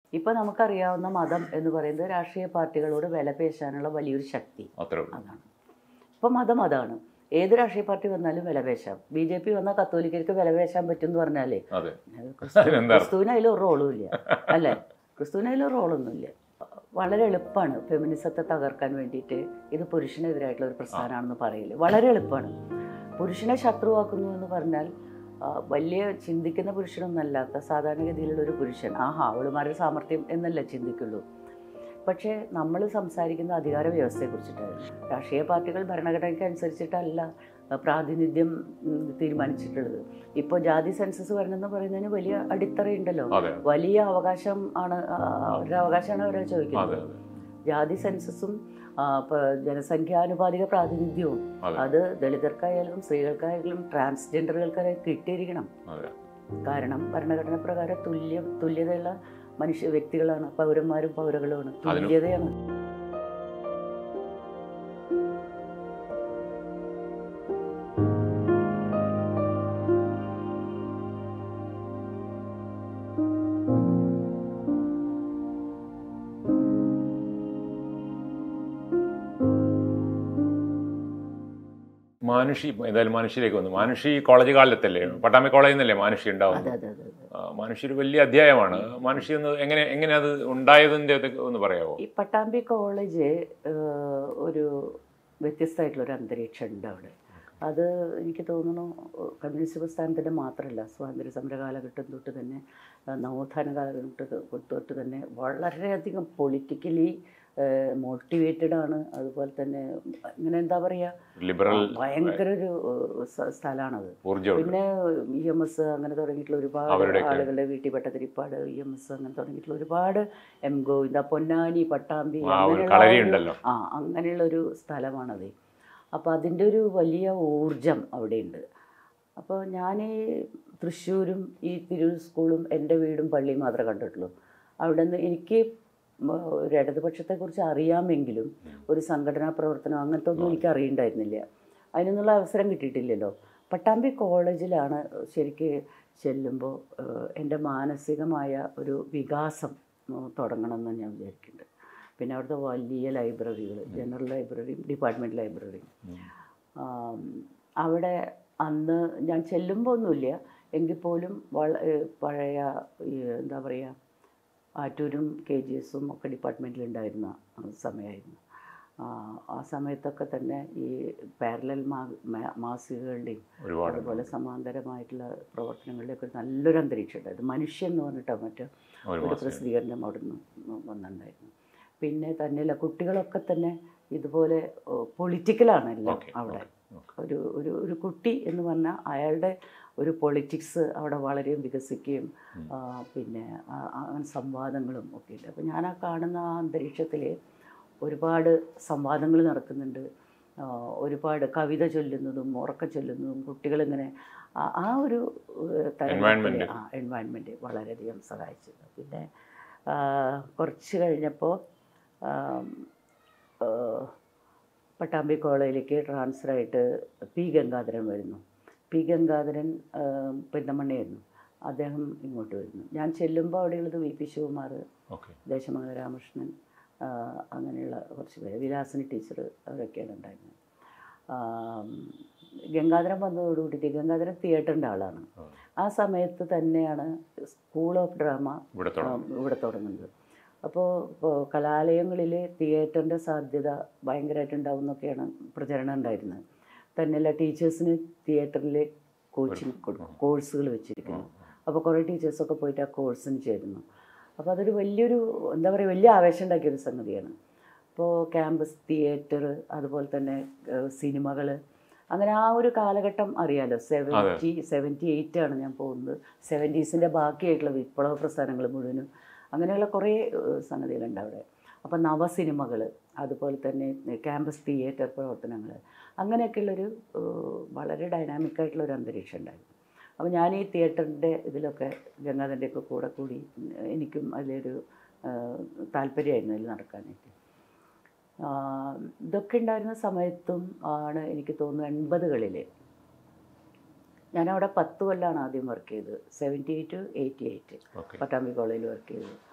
ഇപ്പൊ നമുക്കറിയാവുന്ന മതം എന്ന് പറയുന്നത് രാഷ്ട്രീയ പാർട്ടികളോട് വിലപേശാനുള്ള വലിയൊരു ശക്തി അത്രേ ഉള്ളൂ അതാണ് ഇപ്പം മതം അതാണ് ഏത് രാഷ്ട്രീയ പാർട്ടി വന്നാലും വിലപേശാം ബി ജെ പി വന്നാൽ കത്തോലിക്കർക്ക് വിലപേശാൻ പറ്റും എന്ന് പറഞ്ഞാലേ അതെ അത് ക്രിസ്തു- അതിനെന്താ അർത്ഥം? ക്രിസ്തുവിന് അതിൽ ഒരു റോളും ഇല്ല അല്ലേ ക്രിസ്തുവിന് അതിൽ ഒരു റോളൊന്നുമില്ല വളരെ എളുപ്പമാണ് ഫെമിനിസത്തെ തകർക്കാൻ വേണ്ടിയിട്ട് ഇത് പുരുഷനെതിരായിട്ടുള്ള ഒരു പ്രസ്ഥാനമാണെന്ന് പറയില്ല വളരെ എളുപ്പമാണ് പുരുഷനെ ശത്രുവാക്കുന്നു എന്ന് പറഞ്ഞാൽ ആ, വലിയ ചിന്തിക്കുന്ന പുരുഷനൊന്നല്ലാത്ത സാധാരണഗതിയിലുള്ള ഒരു പുരുഷൻ ആഹാ അവളുമാരുടെ സാമർഥ്യം എന്നല്ല ചിന്തിക്കുള്ളൂ പക്ഷേ നമ്മൾ സംസാരിക്കുന്ന അധികാര വ്യവസ്ഥയെക്കുറിച്ചിട്ടാണ് രാഷ്ട്രീയ പാർട്ടികൾ ഭരണഘടനയ്ക്ക് അനുസരിച്ചിട്ടല്ല ആ, പ്രാതിനിധ്യം ഉം, തീരുമാനിച്ചിട്ടുള്ളത് ഇപ്പോൾ ജാതി സെൻസസ് വരണമെന്ന് പറയുന്നതിന് വലിയ അടിത്തറയുണ്ടല്ലോ അതെ വലിയ അവകാശം ആണ് ആ, അവരുടെ അവകാശമാണ് അവരെ അതെ ചോദിക്കുന്നത് അതെ ജാതി സെൻസസും ആ, പ- ജനസംഖ്യാനുപാതിക പ്രാതിനിധ്യവും അതെ അത് ദളിതർക്കായാലും സ്ത്രീകൾക്കായാലും ട്രാൻസ്ജെൻഡറുകൾക്കായാലും കിട്ടിയിരിക്കണം അതെ കാരണം ഭരണഘടന പ്രകാരം തുല്യ തുല്യതയുള്ള മനുഷ്യ വ്യക്തികളാണ് പൗരന്മാരും പൗരകളുമാണ് അതിന് തുല്യതയാണ് മാനുഷി ഏതായാലും മാനുഷിയിലേക്ക് വന്നു മാനുഷി കോളേജ് കാലത്തല്ലേ പട്ടാമ്പി കോളേജിൽ നിന്നല്ലേ മാനുഷി അതെ ഉണ്ടാവുന്നത് അതെ അതെ അതെ ആ, മാനുഷി ഒരു വലിയ അധ്യായമാണ് മാനുഷി എന്ന് എങ്ങനെ എങ്ങനെ അത് ഉണ്ടായതിന്റെ ഇത് ഒന്ന് പറയാമോ ഈ പട്ടാമ്പി കോളേജ് ഏഹ്, ഒരു വ്യത്യസ്തമായിട്ടുള്ള ഒരു അന്തരീക്ഷം ഉണ്ട് അവിടെ അത് എനിക്ക് തോന്നുന്നു കമ്മ്യൂണിസ്റ്റ് പ്രസ്ഥാനത്തിൻ്റെ മാത്രമല്ല സ്വാതന്ത്ര്യ സമര കാലഘട്ടം തൊട്ട് തന്നെ ഏഹ്, നവോത്ഥാന കാലഘട്ടം തൊട്ട് തന്നെ വളരെയധികം പൊളിറ്റിക്കലി മോട്ടിവേറ്റഡ് ആണ് അതുപോലെ തന്നെ ഇങ്ങനെ എന്താ പറയുക ലിബറൽ ഭയങ്കര ഒരു ഏഹ്, സ്ഥ- സ്ഥലമാണത് ഊർജ്ജമുണ്ട് പിന്നെ ഇ എം എസ് അങ്ങനെ തുടങ്ങിയിട്ടുള്ള ഒരുപാട് അവരുടെയൊക്കെ- ആളുകളുടെ വീട്ടിൽ പെട്ടതിരിപ്പാട് ഇ എം എസ് അങ്ങനെ തുടങ്ങിയിട്ടുള്ള ഒരുപാട് എം ഗോവിന്ദ പൊന്നാനി പട്ടാമ്പി ആ ഒരു അങ്ങനെയുള്ള കളരി ഒരു- ഉണ്ടല്ലോ ആ അങ്ങനെയുള്ള ഒരു സ്ഥലമാണത് അപ്പോൾ അതിൻ്റെ ഒരു വലിയ ഊർജം അവിടെയുണ്ട് അപ്പോൾ ഞാൻ ഈ തൃശ്ശൂരും ഈ തിരൂർ സ്കൂളും എൻ്റെ വീടും പള്ളിയും മാത്രമേ കണ്ടിട്ടുള്ളൂ അവിടെ നിന്ന് എനിക്ക് മ- ഒരു ഇടതുപക്ഷത്തെക്കുറിച്ച് അറിയാമെങ്കിലും ഒരു സംഘടനാ പ്രവർത്തനം അങ്ങനത്തെ ഒന്നും എനിക്ക് അറിയണ്ടായിരുന്നില്ല അതിനൊന്നുള്ള അവസരം കിട്ടിയിട്ടില്ലല്ലോ പട്ടാമ്പി കോളേജിലാണ് ശരിക്ക് ചെല്ലുമ്പോൾ എൻ്റെ മാനസികമായ ഒരു വികാസം ഉം, തുടങ്ങണമെന്ന് ഞാൻ വിചാരിക്കുന്നുണ്ട് പിന്നെ അവിടുത്തെ വലിയ ലൈബ്രറികൾ ജനറൽ ലൈബ്രറിയും ഡിപ്പാർട്ട്മെൻറ്റ് ലൈബ്രറിയും ആം, അവിടെ അന്ന് ഞാൻ ചെല്ലുമ്പോൾ ഒന്നുമില്ല എങ്കിൽ പോലും വള ഏഹ് പഴയ ഈ എന്താ പറയുക ആറ്റൂരും കെ ജി എസും ഒക്കെ ഡിപ്പാർട്ട്മെൻറ്റിലുണ്ടായിരുന്ന സമയമായിരുന്നു ആ, ആ സമയത്തൊക്കെ തന്നെ ഈ പാരലൽ മാ മാ- മാസികകളുടെയും ഒരുപാട് അതുപോലെ സമാന്തരമായിട്ടുള്ള പ്രവർത്തനങ്ങളുടെയൊക്കെ ഒരു നല്ലൊരു അന്തരീക്ഷം ഉണ്ടായിരുന്നു മനുഷ്യൻ എന്ന് പറഞ്ഞിട്ടാണ് മറ്റേ ഒരു ഒരു മാസം പ്രസിദ്ധീകരണം അവിടെ നിന്ന് വന്നിട്ടുണ്ടായിരുന്നു പിന്നെ തന്നെയല്ല കുട്ടികളൊക്കെ തന്നെ ഇതുപോലെ പൊളിറ്റിക്കലാണ് എല്ലാം ഓക്കെ അവിടെ ഓക്കെ ഒരു ഒരു ഒരു കുട്ടി എന്ന് പറഞ്ഞാൽ അയാളുടെ ഒരു പൊളിറ്റിക്സ് അവിടെ വളരെ വികസിക്കുകയും ഉം. ആ, പിന്നെ ആ- ആ അങ്ങനെ സംവാദങ്ങളും ഒക്കെ ഉണ്ട് അപ്പോൾ ഞാൻ ആ കാണുന്ന ആ അന്തരീക്ഷത്തിൽ ഒരുപാട് സംവാദങ്ങൾ നടക്കുന്നുണ്ട് ആ, ഒരുപാട് കവിത ചൊല്ലുന്നതും ഉറക്ക ചൊല്ലുന്നതും കുട്ടികളിങ്ങനെ ആ- ആ ഒരു Environment. ആ എൻവയൺമെൻറ്റ് വളരെയധികം സഹായിച്ചിട്ടുണ്ട് പിന്നെ ആ, കുറച്ച് കഴിഞ്ഞപ്പോൾ പട്ടാമ്പി കോളേജിലേക്ക് ട്രാൻസ്ഫർ ആയിട്ട് പി ഗംഗാധരൻ വരുന്നു പി ഗംഗാധരൻ ആ, പെരുന്തമണ്ണയായിരുന്നു അദ്ദേഹം ഇങ്ങോട്ട് വരുന്നു ഞാൻ ചെല്ലുമ്പോൾ അവിടെയുള്ളത് V P Sivakumar okay Deshamangala Ramakrishnan ആ, അങ്ങനെയുള്ള കുറച്ച് പേര് വിലാസിനി ടീച്ചർ അവരൊക്കെയാണ് ഉണ്ടായിരുന്നത് ആ, ഗംഗാധരൻ വന്നതോടുകൂടിയിട്ട് ഗംഗാധരൻ തിയേറ്ററിൻ്റെ ആളാണ് ആ. ആ സമയത്ത് തന്നെയാണ് സ്കൂൾ ഓഫ് ഡ്രാമ ഇവിടെ തുടങ്ങും ആ, ഇവിടെ തുടങ്ങുന്നത് അപ്പോൾ ഇപ്പോൾ കലാലയങ്ങളിൽ തിയേറ്ററിൻ്റെ സാധ്യത ഭയങ്കരമായിട്ടുണ്ടാവും എന്നൊക്കെയാണ് പ്രചരണം ഉണ്ടായിരുന്നത് തന്നെയല്ല ടീച്ചേഴ്സിന് തിയേറ്ററിൽ കോച്ചിങ് കൊടുക്കും കോഴ്സുകൾ വെച്ചിരിക്കുന്നു അപ്പോൾ കുറേ ടീച്ചേഴ്സൊക്കെ പോയിട്ട് ആ കോഴ്സിന് ചേരുന്നു അപ്പോൾ അതൊരു വലിയൊരു എന്താ പറയുക വലിയ ആവേശം ഉണ്ടാക്കിയൊരു സംഗതിയാണ് ഇപ്പോൾ ക്യാമ്പസ് തിയേറ്റർ അതുപോലെ തന്നെ സിനിമകൾ അങ്ങനെ ആ ഒരു കാലഘട്ടം അറിയാലോ സെവൻറ്റി സെവൻറ്റി എയ്റ്റ് ആണ് ഞാൻ പോകുന്നത് സെവൻറ്റീസിൻ്റെ ബാക്കിയായിട്ടുള്ള വിപ്ലവ പ്രസ്ഥാനങ്ങൾ മുഴുവനും അങ്ങനെയുള്ള കുറേ ഏഹ്, സംഗതികളുണ്ട് അവിടെ അപ്പം നവസിനിമകൾ അതുപോലെ തന്നെ ക്യാമ്പസ് തിയേറ്റർ പ്രവർത്തനങ്ങൾ അങ്ങനെയൊക്കെയുള്ളൊരു ഏഹ്, വളരെ ഡൈനാമിക് ആയിട്ടുള്ള ഒരു അന്തരീക്ഷം ഉണ്ടായിരുന്നു അപ്പോൾ ഞാൻ ഈ തിയേറ്ററിൻ്റെ ഇതിലൊക്കെ ഗംഗാധരൻ്റെയൊക്കെ കൂടെ കൂടി എനിക്കും അതിലൊരു ഏഹ്, താല്പര്യമായിരുന്നു അതിൽ നടക്കാനായിട്ട് ആഹ്, ഇതൊക്കെ ഉണ്ടായിരുന്ന സമയത്തും ആണ് എനിക്ക് തോന്നുന്നു എൺപതുകളിൽ ഞാനവിടെ പത്ത് കൊല്ലമാണ് ആദ്യം വർക്ക് ചെയ്തത് seventy eight to eighty eight okay Pattambi കോളേജിൽ വർക്ക് ചെയ്തത്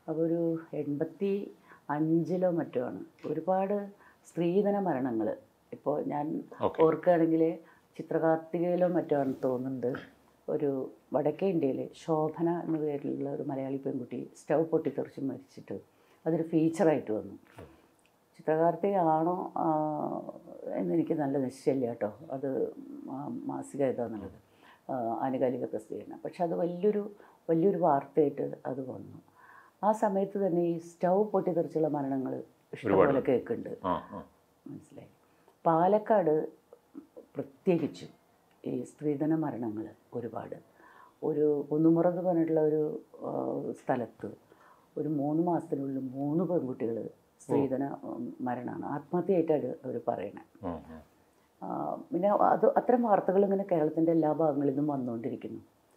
അപ്പോൾ ഒരു എൺപത്തി അഞ്ചിലോ മറ്റോ ആണ് ഒരുപാട് സ്ത്രീധന മരണങ്ങൾ ഇപ്പോൾ ഞാൻ ഓക്കെ ഓർക്കുകയാണെങ്കിൽ ചിത്രകാർത്തികയിലോ മറ്റോ ആണ് തോന്നുന്നുണ്ട് ഒരു വടക്കേ ഇന്ത്യയിൽ ശോഭന എന്ന പേരിലുള്ള ഒരു മലയാളി പെൺകുട്ടി സ്റ്റൗ പൊട്ടിത്തെറിച്ച് മരിച്ചിട്ട് അതൊരു ഫീച്ചറായിട്ട് വന്നു ചിത്രകാർത്തിക ആണോ ആ, എന്നെനിക്ക് നല്ല നിശ്ചയമില്ല കേട്ടോ അത് മാ- മാസിക ഏതാന്നുള്ളത് ആ, ആനുകാലിക പ്രസിദ്ധീകരണം പക്ഷെ അത് വലിയൊരു വലിയൊരു വാർത്തയായിട്ട് അത് വന്നു ആ സമയത്ത് തന്നെ ഈ സ്റ്റൗ പൊട്ടിത്തെറിച്ചുള്ള മരണങ്ങൾ ഇഷ്ടംപോലെ കേൾക്കുന്നുണ്ട് ആ ആ മനസ്സിലായി പാലക്കാട് പ്രത്യേകിച്ചും ഈ സ്ത്രീധന മരണങ്ങൾ ഒരുപാട് ഒരു കുന്നുമുറ എന്ന് പറഞ്ഞിട്ടുള്ള ഒരു ആ, സ്ഥലത്ത് ഒരു മൂന്ന് മാസത്തിനുള്ളിൽ മൂന്ന് പെൺകുട്ടികൾ സ്ത്രീധന ഉം, മരണമാണ് ആത്മഹത്യയായിട്ടാണ് അവർ പറയണത് ഉം, ഉം. ആ, പിന്നെ അത് അത്തരം വാർത്തകൾ ഇങ്ങനെ കേരളത്തിൻ്റെ എല്ലാ ഭാഗങ്ങളിൽ നിന്നും വന്നുകൊണ്ടിരിക്കുന്നു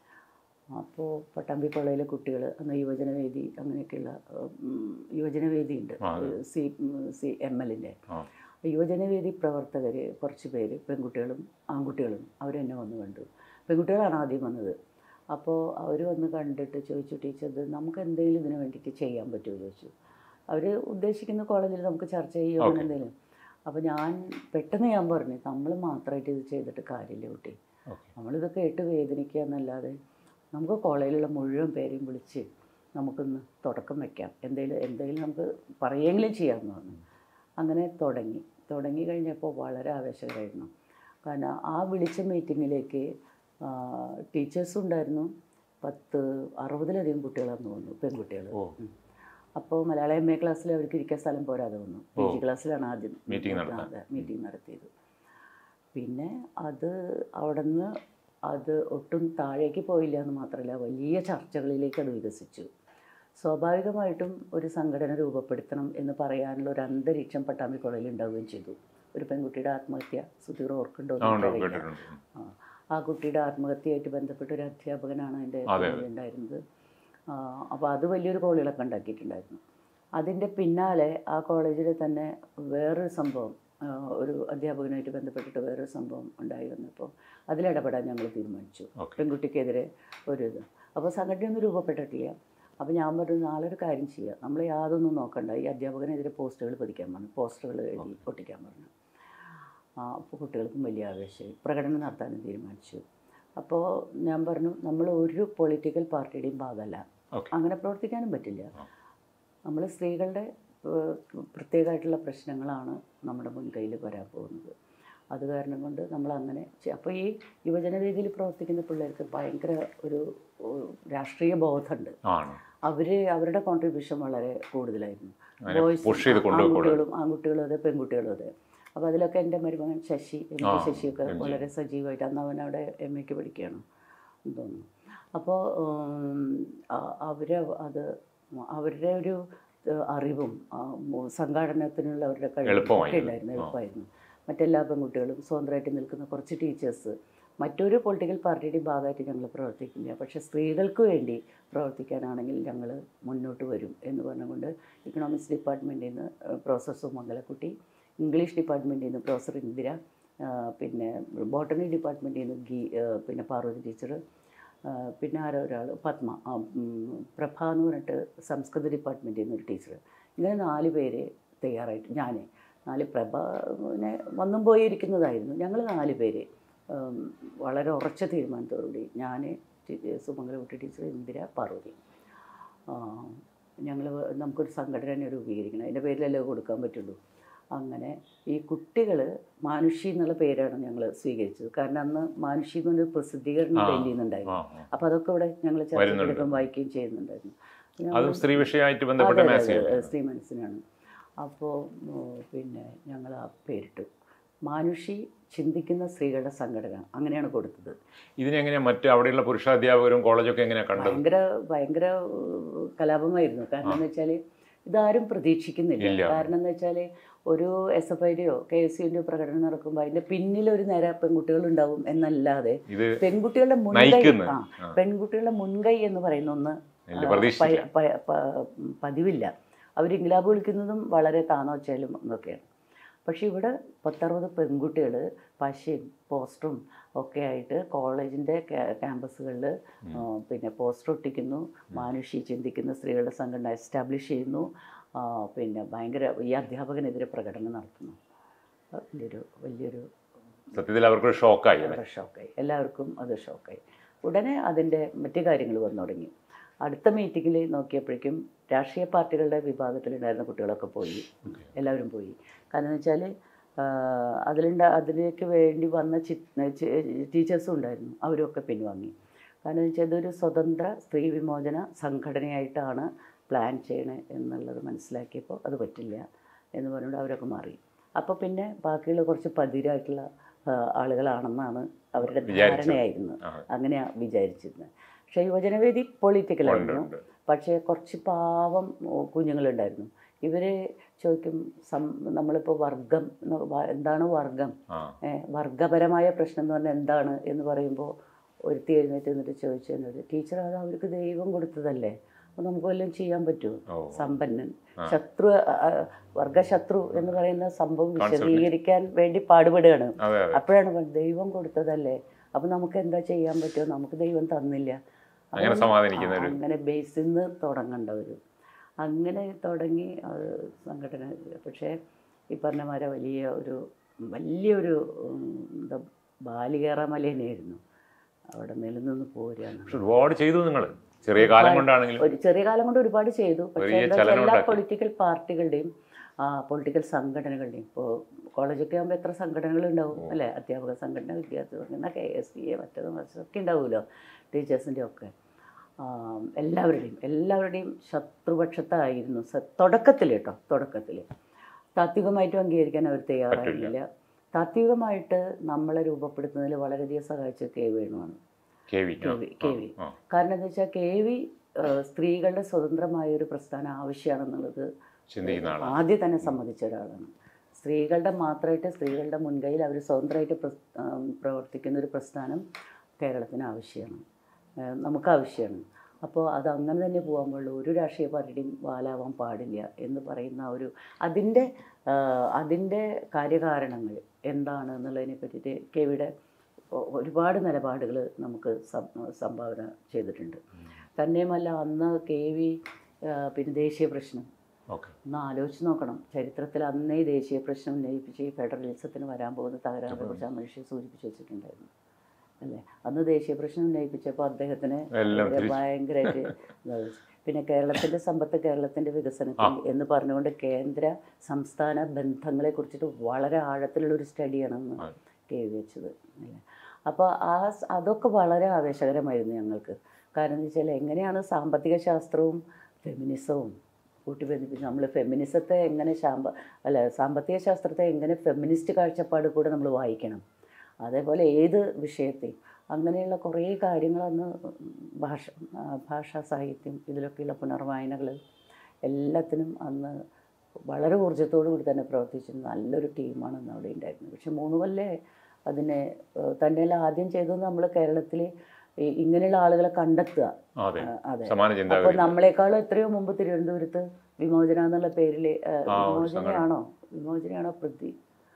അപ്പോൾ പട്ടാമ്പി കോളേജിലെ കുട്ടികൾ അന്ന് യുവജനവേദി അങ്ങനെയൊക്കെയുള്ള ഉം, യുവജനവേദി ഉണ്ട് ആ, അതെ. സി സി എം എല്ലിൻ്റെ ആ യുവജനവേദി പ്രവർത്തകർ കുറച്ച് പേര് പെൺകുട്ടികളും ആൺകുട്ടികളും അവർ എന്നെ വന്ന് കണ്ടു പെൺകുട്ടികളാണ് ആദ്യം വന്നത് അപ്പോൾ അവർ വന്ന് കണ്ടിട്ട് ചോദിച്ചു ടീച്ചർ ഇത് നമുക്ക് എന്തെങ്കിലും ഇതിന് വേണ്ടിയിട്ട് ചെയ്യാൻ പറ്റുമോ ചോദിച്ചു അവർ ഉദ്ദേശിക്കുന്ന കോളേജിൽ നമുക്ക് ചർച്ച ചെയ്യുമോ അങ്ങനെ എന്തെങ്കിലും അപ്പോൾ ഞാൻ പെട്ടെന്ന് ഞാൻ പറഞ്ഞു നമ്മൾ മാത്രമായിട്ട് ഇത് ചെയ്തിട്ട് കാര്യമില്ല കുട്ടി ഓക്കെ നമ്മളിത് കേട്ട് വേദനിക്കുക എന്നല്ലാതെ നമുക്ക് കോളേജിലുള്ള മുഴുവൻ പേരെയും വിളിച്ച് നമുക്കൊന്ന് തുടക്കം വയ്ക്കാം എന്തെങ്കിലും എന്തെങ്കിലും നമുക്ക് പറയുകയെങ്കിലും ചെയ്യാമെന്ന് പറഞ്ഞു അങ്ങനെ തുടങ്ങി തുടങ്ങി കഴിഞ്ഞപ്പോൾ വളരെ ആവേശകരമായിരുന്നു കാരണം ആ വിളിച്ച മീറ്റിങ്ങിലേക്ക് ടീച്ചേഴ്സും ഉണ്ടായിരുന്നു പത്ത് അറുപതിലധികം കുട്ടികളാണെന്ന് തോന്നുന്നു പെൺകുട്ടികൾ ഓ അപ്പോൾ മലയാളം എം എ ക്ലാസ്സിൽ അവർക്ക് ഇരിക്കാൻ സ്ഥലം പോരാതെ വന്നു പി ജി ക്ലാസ്സിലാണ് ആദ്യം Meeting നടത്താൻ. അതെ മീറ്റിംഗ് നടത്തിയത് പിന്നെ അത് അവിടെ നിന്ന് അത് ഒട്ടും താഴേക്ക് പോയില്ല എന്ന് മാത്രമല്ല വലിയ ചർച്ചകളിലേക്ക് അത് വികസിച്ചു സ്വാഭാവികമായിട്ടും ഒരു സംഘടന രൂപപ്പെടുത്തണം എന്ന് പറയാനുള്ള ഒരു അന്തരീക്ഷം പട്ടാമ്പി കോളേജിൽ ഉണ്ടാവുകയും ചെയ്തു ഒരു പെൺകുട്ടിയുടെ ആത്മഹത്യ സുധീർ ഓർക്കുണ്ടോ ആ എന്ന് ഉണ്ട് എനിക്കറിയില്ല. കേട്ടിട്ടുണ്ട് ആ, ആ കുട്ടിയുടെ ആത്മഹത്യയായിട്ട് ബന്ധപ്പെട്ട ഒരു അധ്യാപകനാണ് എൻ്റെ അതെ, കോളേജിൽ ഉണ്ടായിരുന്നത് അപ്പോൾ അത് വലിയൊരു കോളിളക്കം ഉണ്ടാക്കിയിട്ടുണ്ടായിരുന്നു അതിൻ്റെ പിന്നാലെ ആ കോളേജിൽ തന്നെ വേറൊരു സംഭവം ആ, ഒരു അധ്യാപകനായിട്ട് ബന്ധപ്പെട്ടിട്ട് വേറൊരു സംഭവം ഉണ്ടായി വന്നപ്പോൾ അതിലിടപെടാൻ ഞങ്ങൾ തീരുമാനിച്ചു ഓക്കെ പെൺകുട്ടിക്കെതിരെ ഒരു ഇത് അപ്പോൾ സംഘടനയൊന്നും രൂപപ്പെട്ടിട്ടില്ല അപ്പോൾ ഞാൻ പറഞ്ഞു നാളെ ഒരു കാര്യം ചെയ്യാം നമ്മൾ യാതൊന്നും നോക്കണ്ട ഈ അധ്യാപകനെതിരെ പോസ്റ്ററുകൾ പതിക്കാൻ പറഞ്ഞു പോസ്റ്ററുകൾ എഴുതി ഒട്ടിക്കാൻ പറഞ്ഞു ആ, അപ്പോൾ കുട്ടികൾക്കും വലിയ ആവേശമായി പ്രകടനം നടത്താനും തീരുമാനിച്ചു അപ്പോൾ ഞാൻ പറഞ്ഞു നമ്മൾ ഒരു പൊളിറ്റിക്കൽ പാർട്ടിയുടെയും ഭാഗമല്ല ഓക്കെ അങ്ങനെ പ്രവർത്തിക്കാനും പറ്റില്ല ആ. നമ്മൾ സ്ത്രീകളുടെ ഏഹ്, പ്രത്യേകമായിട്ടുള്ള പ്രശ്നങ്ങളാണ് നമ്മുടെ മുൻകൈയിൽ വരാൻ പോകുന്നത് അത് കാരണം കൊണ്ട് നമ്മൾ അങ്ങനെ അപ്പോൾ ഈ യുവജന രീതിയിൽ പ്രവർത്തിക്കുന്ന പിള്ളേർക്ക് ഭയങ്കര ഒരു ഒരു രാഷ്ട്രീയ ബോധമുണ്ട് ആണ് അവർ അവരുടെ കോൺട്രിബ്യൂഷൻ വളരെ കൂടുതലായിരുന്നു അങ്ങനെ ബോയ്സും, push ചെയ്ത് കൊണ്ടുപോയി ആൺകുട്ടികളും ആൺകുട്ടികളും അതെ പെൺകുട്ടികളും അതെ അപ്പോൾ അതിലൊക്കെ എൻ്റെ മരുമകൻ ശശി എം ആ, കെ ശശിയൊക്കെ എം ജി. വളരെ സജീവമായിട്ട് അന്ന് അവൻ അവിടെ എം എക്ക് പഠിക്കുകയാണ് എന്ന് തോന്നുന്നു അപ്പോൾ അവർ അത് അവരുടെ ഒരു ഏഹ്, അറിവും ആ, മു- സംഘാടനത്തിനുള്ള അവരുടെ കഴിവും എളുപ്പമായി. ഒക്കെ ഉണ്ടായിരുന്നു ആ. എളുപ്പമായിരുന്നു മറ്റെല്ലാ പെൺകുട്ടികളും സ്വതന്ത്രമായിട്ട് നിൽക്കുന്ന കുറച്ച് ടീച്ചേഴ്സ് മറ്റൊരു പൊളിറ്റിക്കൽ പാർട്ടിയുടെയും ഭാഗമായിട്ട് ഞങ്ങൾ പ്രവർത്തിക്കില്ല പക്ഷേ സ്ത്രീകൾക്ക് വേണ്ടി പ്രവർത്തിക്കാനാണെങ്കിൽ ഞങ്ങൾ മുന്നോട്ട് വരും എന്ന് പറഞ്ഞുകൊണ്ട് ഇക്കണോമിക്സ് ഡിപ്പാർട്ട്മെൻറ്റിൽ നിന്ന് പ്രൊഫസർ സുമംഗലക്കുട്ടി ഇംഗ്ലീഷ് ഡിപ്പാർട്ട്മെൻറ്റിൽ നിന്ന് പ്രൊഫസർ ഇന്ദിര ആ, പിന്നെ ബോട്ടണി ഡിപ്പാർട്ട്മെൻറ്റിൽ നിന്ന് ഗീ ആ, പിന്നെ പാർവതി ടീച്ചർ പിന്നെ ആരോ ഒരാൾ പത്മ ആ, ഉം, പ്രഭ എന്ന് പറഞ്ഞിട്ട് സംസ്കൃത ഡിപ്പാർട്ട്മെൻറ്റിൽ നിന്ന് ഒരു ടീച്ചർ ഇങ്ങനെ നാല് പേര് തയ്യാറായിട്ട് ഞാൻ നാല് പ്രഭ പിന്നെ വന്നും പോയി ഇരിക്കുന്നതായിരുന്നു ഞങ്ങൾ നാല് പേര് ഉം, വളരെ ഉറച്ച തീരുമാനത്തോടുകൂടി ഞാൻ സുമംഗലകുട്ടി ടീച്ചർ ഇന്ദിര പാർവതി ഞങ്ങൾ നമുക്കൊരു സംഘടന രൂപീകരിക്കണം അതിൻ്റെ പേരിലല്ലേ കൊടുക്കാൻ പറ്റുള്ളൂ അങ്ങനെ ഈ കുട്ടികൾ മാനുഷി എന്നുള്ള പേരാണ് ഞങ്ങൾ സ്വീകരിച്ചത് കാരണം അന്ന് മാനുഷി എന്നൊരു പ്രസിദ്ധീകരണം ആ. ഡൽഹിയിൽ നിന്നുണ്ടായിരുന്നു ആ ആ. അപ്പോൾ അതൊക്കെ ഇവിടെ ഞങ്ങൾ വരുന്നുണ്ട്. ചർച്ചക്കെടുക്കും വായിക്കുകയും ചെയ്യുന്നുണ്ടായിരുന്നു അതും സ്ത്രീ വിഷയമായിട്ട് ബന്ധപ്പെട്ട അതെ, അതെ, മാസിക അതെ, ശ്രീ മനസ്സിനാണ് അപ്പോൾ പിന്നെ ഞങ്ങൾ ആ പേരിട്ടു മാനുഷി ചിന്തിക്കുന്ന സ്ത്രീകളുടെ സംഘടന അങ്ങനെയാണ് കൊടുത്തത് ഇതിനെങ്ങനെയാ മറ്റ് അവിടെയുള്ള പുരുഷാധ്യാപകരും കോളേജൊക്കെ എങ്ങനെയാ കണ്ടത് ഭയങ്കര ഭയങ്കര ഏഹ്, കലാപമായിരുന്നു കാരണം എന്ന് വെച്ചാൽ ഇതാരും പ്രതീക്ഷിക്കുന്നില്ല ഇല്ല. കാരണം എന്ന് വെച്ചാൽ ഒരു എസ് എഫ് ഐയുടെയോ കെ എസ് യുവിൻ്റെയോ പ്രകടനം നടക്കുമ്പോൾ അതിൻ്റെ പിന്നിൽ ഒരു നേരെ പെൺകുട്ടികൾ ഉണ്ടാവും എന്നല്ലാതെ ഇത് പെൺകുട്ടികളുടെ മുൻകൈ നയിക്കുന്ന ആ ആ. പെൺകുട്ടികളുടെ മുൻകൈ എന്ന് പറയുന്ന ഒന്ന് ഇല്ല, ആ, പ്രതീക്ഷിച്ചില്ല. പ- പ- പ- പതിവില്ല അവർ ഇംഗ്ലാബ് വിളിക്കുന്നതും വളരെ താന്നോച്ചാലും എന്നൊക്കെയാണ് പക്ഷേ ഇവിടെ പത്തറുപത് പെൺകുട്ടികൾ പശയും പോസ്റ്ററും ഒക്കെ ആയിട്ട് കോളേജിൻ്റെ ക്യാമ്പസുകളിൽ പിന്നെ പോസ്റ്റർ ഒട്ടിക്കുന്നു മാനുഷി ചിന്തിക്കുന്ന സ്ത്രീകളുടെ സംഘടന എസ്റ്റാബ്ലിഷ് ചെയ്യുന്നു ആ, പിന്നെ ഭയങ്കര ഈ അധ്യാപകനെതിരെ പ്രകടനം നടത്തുന്നു അത് വലിയൊരു വലിയൊരു സത്യത്തിൽ അവർക്കൊരു ഷോക്കായി അല്ലേ വളരെ ഷോക്കായി എല്ലാവർക്കും അത് ഷോക്കായി ഉടനെ അതിൻ്റെ മറ്റു കാര്യങ്ങൾ വന്നു തുടങ്ങി അടുത്ത മീറ്റിങ്ങിൽ നോക്കിയപ്പോഴേക്കും രാഷ്ട്രീയ പാർട്ടികളുടെ വിഭാഗത്തിലുണ്ടായിരുന്ന കുട്ടികളൊക്കെ പോയി എല്ലാവരും പോയി കാരണം എന്ന് വെച്ചാൽ അതിലുണ്ട അതിലേക്ക് വേണ്ടി വന്ന ചി ടീച്ചേഴ്സും ഉണ്ടായിരുന്നു അവരൊക്കെ പിൻവാങ്ങി കാരണം എന്ന് വെച്ചാൽ ഇതൊരു സ്വതന്ത്ര സ്ത്രീ വിമോചന സംഘടനയായിട്ടാണ് പ്ലാൻ ചെയ്യണേ എന്നുള്ളത് മനസ്സിലാക്കിയപ്പോൾ അത് പറ്റില്ല എന്ന് പറഞ്ഞുകൊണ്ട് അവരൊക്കെ മാറി അപ്പോൾ പിന്നെ ബാക്കിയുള്ള കുറച്ച് പതിരായിട്ടുള്ള ആ, ആളുകളാണെന്നാണ് അവരുടെ വിചാരിച്ചത്. ധാരണയായിരുന്നു ആ. അങ്ങനെയാണ് വിചാരിച്ചിരുന്നത് പക്ഷേ യുവജനവേദി പൊളിറ്റിക്കലായിരുന്നു ഉണ്ട്. പക്ഷേ കുറച്ച് പാവം ഓ, കുഞ്ഞുങ്ങളുണ്ടായിരുന്നു ഇവർ ചോദിക്കും സം നമ്മളിപ്പോൾ വർഗം എന്ന് വ- എന്താണ് വർഗം ആ ഏ, വർഗപരമായ പ്രശ്നം എന്ന് പറഞ്ഞാൽ എന്താണ് എന്ന് പറയുമ്പോൾ ഒരുത്തി എഴുന്നേറ്റ് നിന്നിട്ട് ചോദിച്ചു എന്നോട് ടീച്ചർ അത് അവർക്ക് ദൈവം കൊടുത്തതല്ലേ അപ്പോൾ നമുക്ക് വല്ലതും ചെയ്യാൻ പറ്റുമോ ഓ സമ്പന്നൻ ശത്രു അ, അ, വർഗശത്രു എന്ന് പറയുന്ന സംഭവം വിശദീകരിക്കാൻ വേണ്ടി പാടുപെടുകയാണ് അതെ അതെ അപ്പോഴാണ് പറഞ്ഞത്, ദൈവം കൊടുത്തതല്ലേ അപ്പം നമുക്ക് എന്താ ചെയ്യാൻ പറ്റുമോ നമുക്ക് ദൈവം തന്നില്ല അങ്ങനെ അപ്പം സമാധാനിക്കുന്ന ഒരു- അങ്ങനെ ബേസിൽ നിന്ന് തുടങ്ങേണ്ട ഒരു അങ്ങനെ തുടങ്ങി അത് സംഘടന പക്ഷേ ഈ പറഞ്ഞ മാതിരി വലിയ ഒരു വലിയൊരു ഉം, എന്താ ബാലികേറമല തന്നെയായിരുന്നു അവിടെ നിലനിന്ന് പോരുകയാണ് പക്ഷെ ഒരുപാട് ചെയ്തു നിങ്ങൾ ചെറിയ കാലം കൊണ്ടാണെങ്കിലും ഒരു ചെറിയ കാലം കൊണ്ട് ഒരുപാട് ചെയ്തു പക്ഷേ വലിയ എന്താ വെച്ചാൽ ചലനം എല്ലാ ഉണ്ടാക്കി. പൊളിറ്റിക്കൽ പാർട്ടികളുടെയും പൊളിറ്റിക്കൽ സംഘടനകളുടെയും ഇപ്പോൾ കോളേജൊക്കെ ആകുമ്പോൾ എത്ര സംഘടനകൾ ഉണ്ടാവും അല്ലേ അധ്യാപക സംഘടന വിദ്യാർത്ഥി സംഘടന കെ എസ് പി എ മറ്റേത് മറിച്ചതൊക്കെ ഉണ്ടാവുമല്ലോ ടീച്ചേഴ്സിൻ്റെ ഒക്കെ ആ, എല്ലാവരുടെയും എല്ലാവരുടെയും ശത്രുപക്ഷത്തായിരുന്നു സ- തുടക്കത്തിൽ കേട്ടോ തുടക്കത്തിൽ താത്വികമായിട്ടും അംഗീകരിക്കാൻ അവർ തയ്യാറായിരുന്നില്ല താത്വികമായിട്ട് നമ്മളെ രൂപപ്പെടുത്തുന്നതിൽ വളരെയധികം സഹായിച്ചത് കെ വേണുവാണ് K V K V K V കാരണം എന്താ വെച്ചാൽ കെ വി ഏഹ്, സ്ത്രീകളുടെ സ്വതന്ത്രമായ ഒരു പ്രസ്ഥാനം ആവശ്യമാണെന്നുള്ളത് ചിന്തിക്കുന്ന ആളാണ് ആദ്യം തന്നെ സമ്മതിച്ച ഒരാളാണ് സ്ത്രീകളുടെ മാത്രമായിട്ട് സ്ത്രീകളുടെ മുൻകൈയിൽ അവർ സ്വതന്ത്രമായിട്ട് പ്രസ്- ആം, പ്രവർത്തിക്കുന്ന ഒരു പ്രസ്ഥാനം കേരളത്തിന് ആവശ്യമാണ് ഏഹ്, നമുക്ക് ആവശ്യമാണ് അപ്പോൾ അത് അങ്ങനെ തന്നെ പോകാൻ പാടുള്ളൂ ഒരു രാഷ്ട്രീയ പാർട്ടിയുടെയും വാലാവാൻ പാടില്ല എന്ന് പറയുന്ന ആ ഒരു അതിൻ്റെ ആഹ്, അതിൻ്റെ കാര്യകാരണങ്ങൾ എന്താണ് എന്നുള്ളതിനെ പറ്റിയിട്ട് കെ വിയുടെ ഒ- ഒരുപാട് നിലപാടുകൾ നമുക്ക് സം- സംഭാവന ചെയ്തിട്ടുണ്ട് തന്നെയുമല്ല അന്ന് കെ വി ആഹ്, പിന്നെ ദേശീയ പ്രശ്നം ഓക്കെ ഒന്ന് ആലോചിച്ച് നോക്കണം ചരിത്രത്തിൽ അന്നേ ഈ ദേശീയ പ്രശ്നം ഉന്നയിപ്പിച്ച് ഈ ഫെഡറലിസത്തിന് വരാൻ പോകുന്ന തകരാറിനെ കുറിച്ച് ആ മനുഷ്യൻ സൂചിപ്പിച്ച് വെച്ചിട്ടുണ്ടായിരുന്നു അല്ലേ അന്ന് ദേശീയ പ്രശ്നം ഉന്നയിപ്പിച്ചപ്പോൾ അദ്ദേഹത്തിന് എല്ലാം ഒരു ഭയങ്കരമായിട്ട് ഇതായി. പിന്നെ കേരളത്തിൻ്റെ സമ്പത്ത് കേരളത്തിൻ്റെ വികസനത്തിൽ എന്ന് പറഞ്ഞുകൊണ്ട് കേന്ദ്ര സംസ്ഥാന ബന്ധങ്ങളെ കുറിച്ചിട്ട് വളരെ ആഴത്തിലുള്ള ഒരു സ്റ്റഡിയാണെന്ന് ആ. കെ വി വെച്ചത് അല്ലേ അപ്പോൾ ആ സ് അതൊക്കെ വളരെ ആവേശകരമായിരുന്നു ഞങ്ങൾക്ക് കാരണം എന്ന് വെച്ചാൽ എങ്ങനെയാണ് സാമ്പത്തിക ശാസ്ത്രവും ഫെമിനിസവും കൂട്ടിബന്ധിപ്പിച്ച് നമ്മൾ ഫെമിനിസത്തെ എങ്ങനെ ശാമ്പ അല്ല സാമ്പത്തിക ശാസ്ത്രത്തെ എങ്ങനെ ഫെമിനിസ്റ്റ് കാഴ്ചപ്പാട് കൂടെ നമ്മൾ വായിക്കണം അതേപോലെ ഏത് വിഷയത്തെയും അങ്ങനെയുള്ള കുറേ കാര്യങ്ങൾ അന്ന് ഭാഷ ആ, ഭാഷാ സാഹിത്യം ഇതിലൊക്കെയുള്ള പുനർവായനകൾ എല്ലാത്തിനും അന്ന് വളരെ ഊർജ്ജത്തോടു കൂടി തന്നെ പ്രവർത്തിച്ചിരുന്ന നല്ലൊരു ടീമാണ് അന്ന് അവിടെ ഉണ്ടായിരുന്നത് പക്ഷെ മൂന്ന് കൊല്ലേ അതിനെ ഏഹ്, തന്നെയല്ല ആദ്യം ചെയ്തത് നമ്മൾ കേരളത്തിൽ ഇങ്ങനെയുള്ള ആളുകളെ കണ്ടെത്തുക അതെ ആ, അതെ സമാന അപ്പോൾ ചിന്താഗതി നമ്മളെക്കാളും എത്രയോ മുമ്പ് തിരുവനന്തപുരത്ത് വിമോചന എന്നുള്ള പേരിൽ ആ, ഒരു വിമോചനയാണോ വിമോചനയാണോ പ്രതി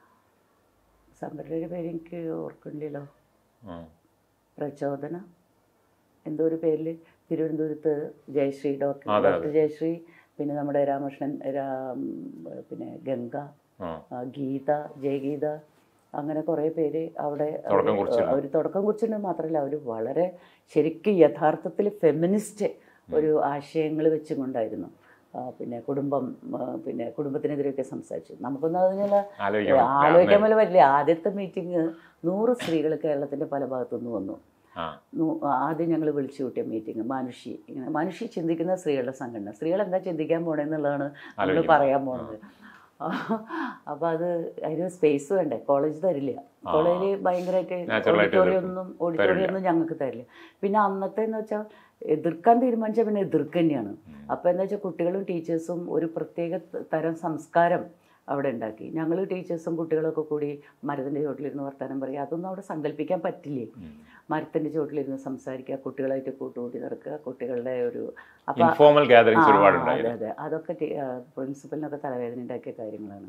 സംഘടനയുടെ പേര് എനിക്ക് ഓർക്കണില്ലല്ലോ ആ. പ്രചോദന എന്തോ ഒരു പേരിൽ തിരുവനന്തപുരത്ത് ജയശ്രീ ഡോക്ടർ അതെ, അതെ. ഡോക്ടർ ജയശ്രീ പിന്നെ നമ്മുടെ രാമകൃഷ്ണൻ രാം പിന്നെ ഗംഗ ആ. ആ, ഗീത ജയഗീത അങ്ങനെ കുറേ പേര് അവിടെ തുടക്കം കുറിച്ചിരുന്നു. അവർ തുടക്കം കുറിച്ചിട്ടുണ്ട് മാത്രമല്ല അവർ വളരെ ശരിക്കും യഥാർത്ഥത്തിൽ ഫെമിനിസ്റ്റ് ഒരു ആശയങ്ങൾ വെച്ചുകൊണ്ടായിരുന്നു ആ, പിന്നെ കുടുംബം ആ, പിന്നെ കുടുംബത്തിനെതിരെയൊക്കെ സംസാരിച്ചു നമുക്കൊന്നും അതിനുള്ള ആലോചിക്കണം ആലോചിക്കാൻ പോലും പറ്റില്ല ആദ്യത്തെ മീറ്റിംഗ് നൂറ് സ്ത്രീകൾ കേരളത്തിൻ്റെ പല ഭാഗത്തുനിന്ന് വന്നു ആ നൂ- ആദ്യം ഞങ്ങൾ വിളിച്ചു കൂട്ടിയ മീറ്റിംഗ് മാനുഷി ഇങ്ങനെ മാനുഷി ചിന്തിക്കുന്ന സ്ത്രീകളുടെ സംഘടന സ്ത്രീകൾ എന്താ ചിന്തിക്കാൻ പോണെന്നുള്ളതാണ് നമ്മൾ ആലോചിക്കണം. പറയാൻ പോണത് അപ്പോൾ അത് അതിന് സ്പേസ് വേണ്ടേ കോളേജ് തരില്ല കോളേജിൽ ഭയങ്കരമായിട്ട് Natural ആയിട്ട് ഓഡിറ്റോറിയം ഒന്നും ഓഡിറ്റോറിയം ഒന്നും ഞങ്ങൾക്ക് തരില്ല പിന്നെ അന്നത്തെ എന്ന് വെച്ചാൽ എതിർക്കാൻ തീരുമാനിച്ചാൽ പിന്നെ എതിർക്ക് തന്നെയാണ് അപ്പോൾ എന്താ വെച്ചാൽ കുട്ടികളും ടീച്ചേഴ്സും ഒരു പ്രത്യേക ത- തരം സംസ്കാരം അവിടെ ഉണ്ടാക്കി ഞങ്ങൾ ടീച്ചേഴ്സും കുട്ടികളൊക്കെ കൂടി മരത്തിൻ്റെ ചോട്ടിലിരുന്ന് വർത്തമാനം പറയുക അതൊന്നും അവിടെ സങ്കല്പിക്കാൻ പറ്റില്ലേ മരത്തിൻ്റെ ചോട്ടിലിരുന്ന് സംസാരിക്കുക കുട്ടികളായിട്ട് കൂട്ടുകൂട്ടി നടക്കുക കുട്ടികളുടെ ഒരു അപ്പോൾ ഇൻഫോർമൽ ആ, ഗാദറിങ്സ് ഒരുപാട് അതെ ഉണ്ടായിരുന്നു അതെ അതൊക്കെ ടി- ആ, പ്രിൻസിപ്പലിനൊക്കെ തലവേദന ഉണ്ടാക്കിയ കാര്യങ്ങളാണ്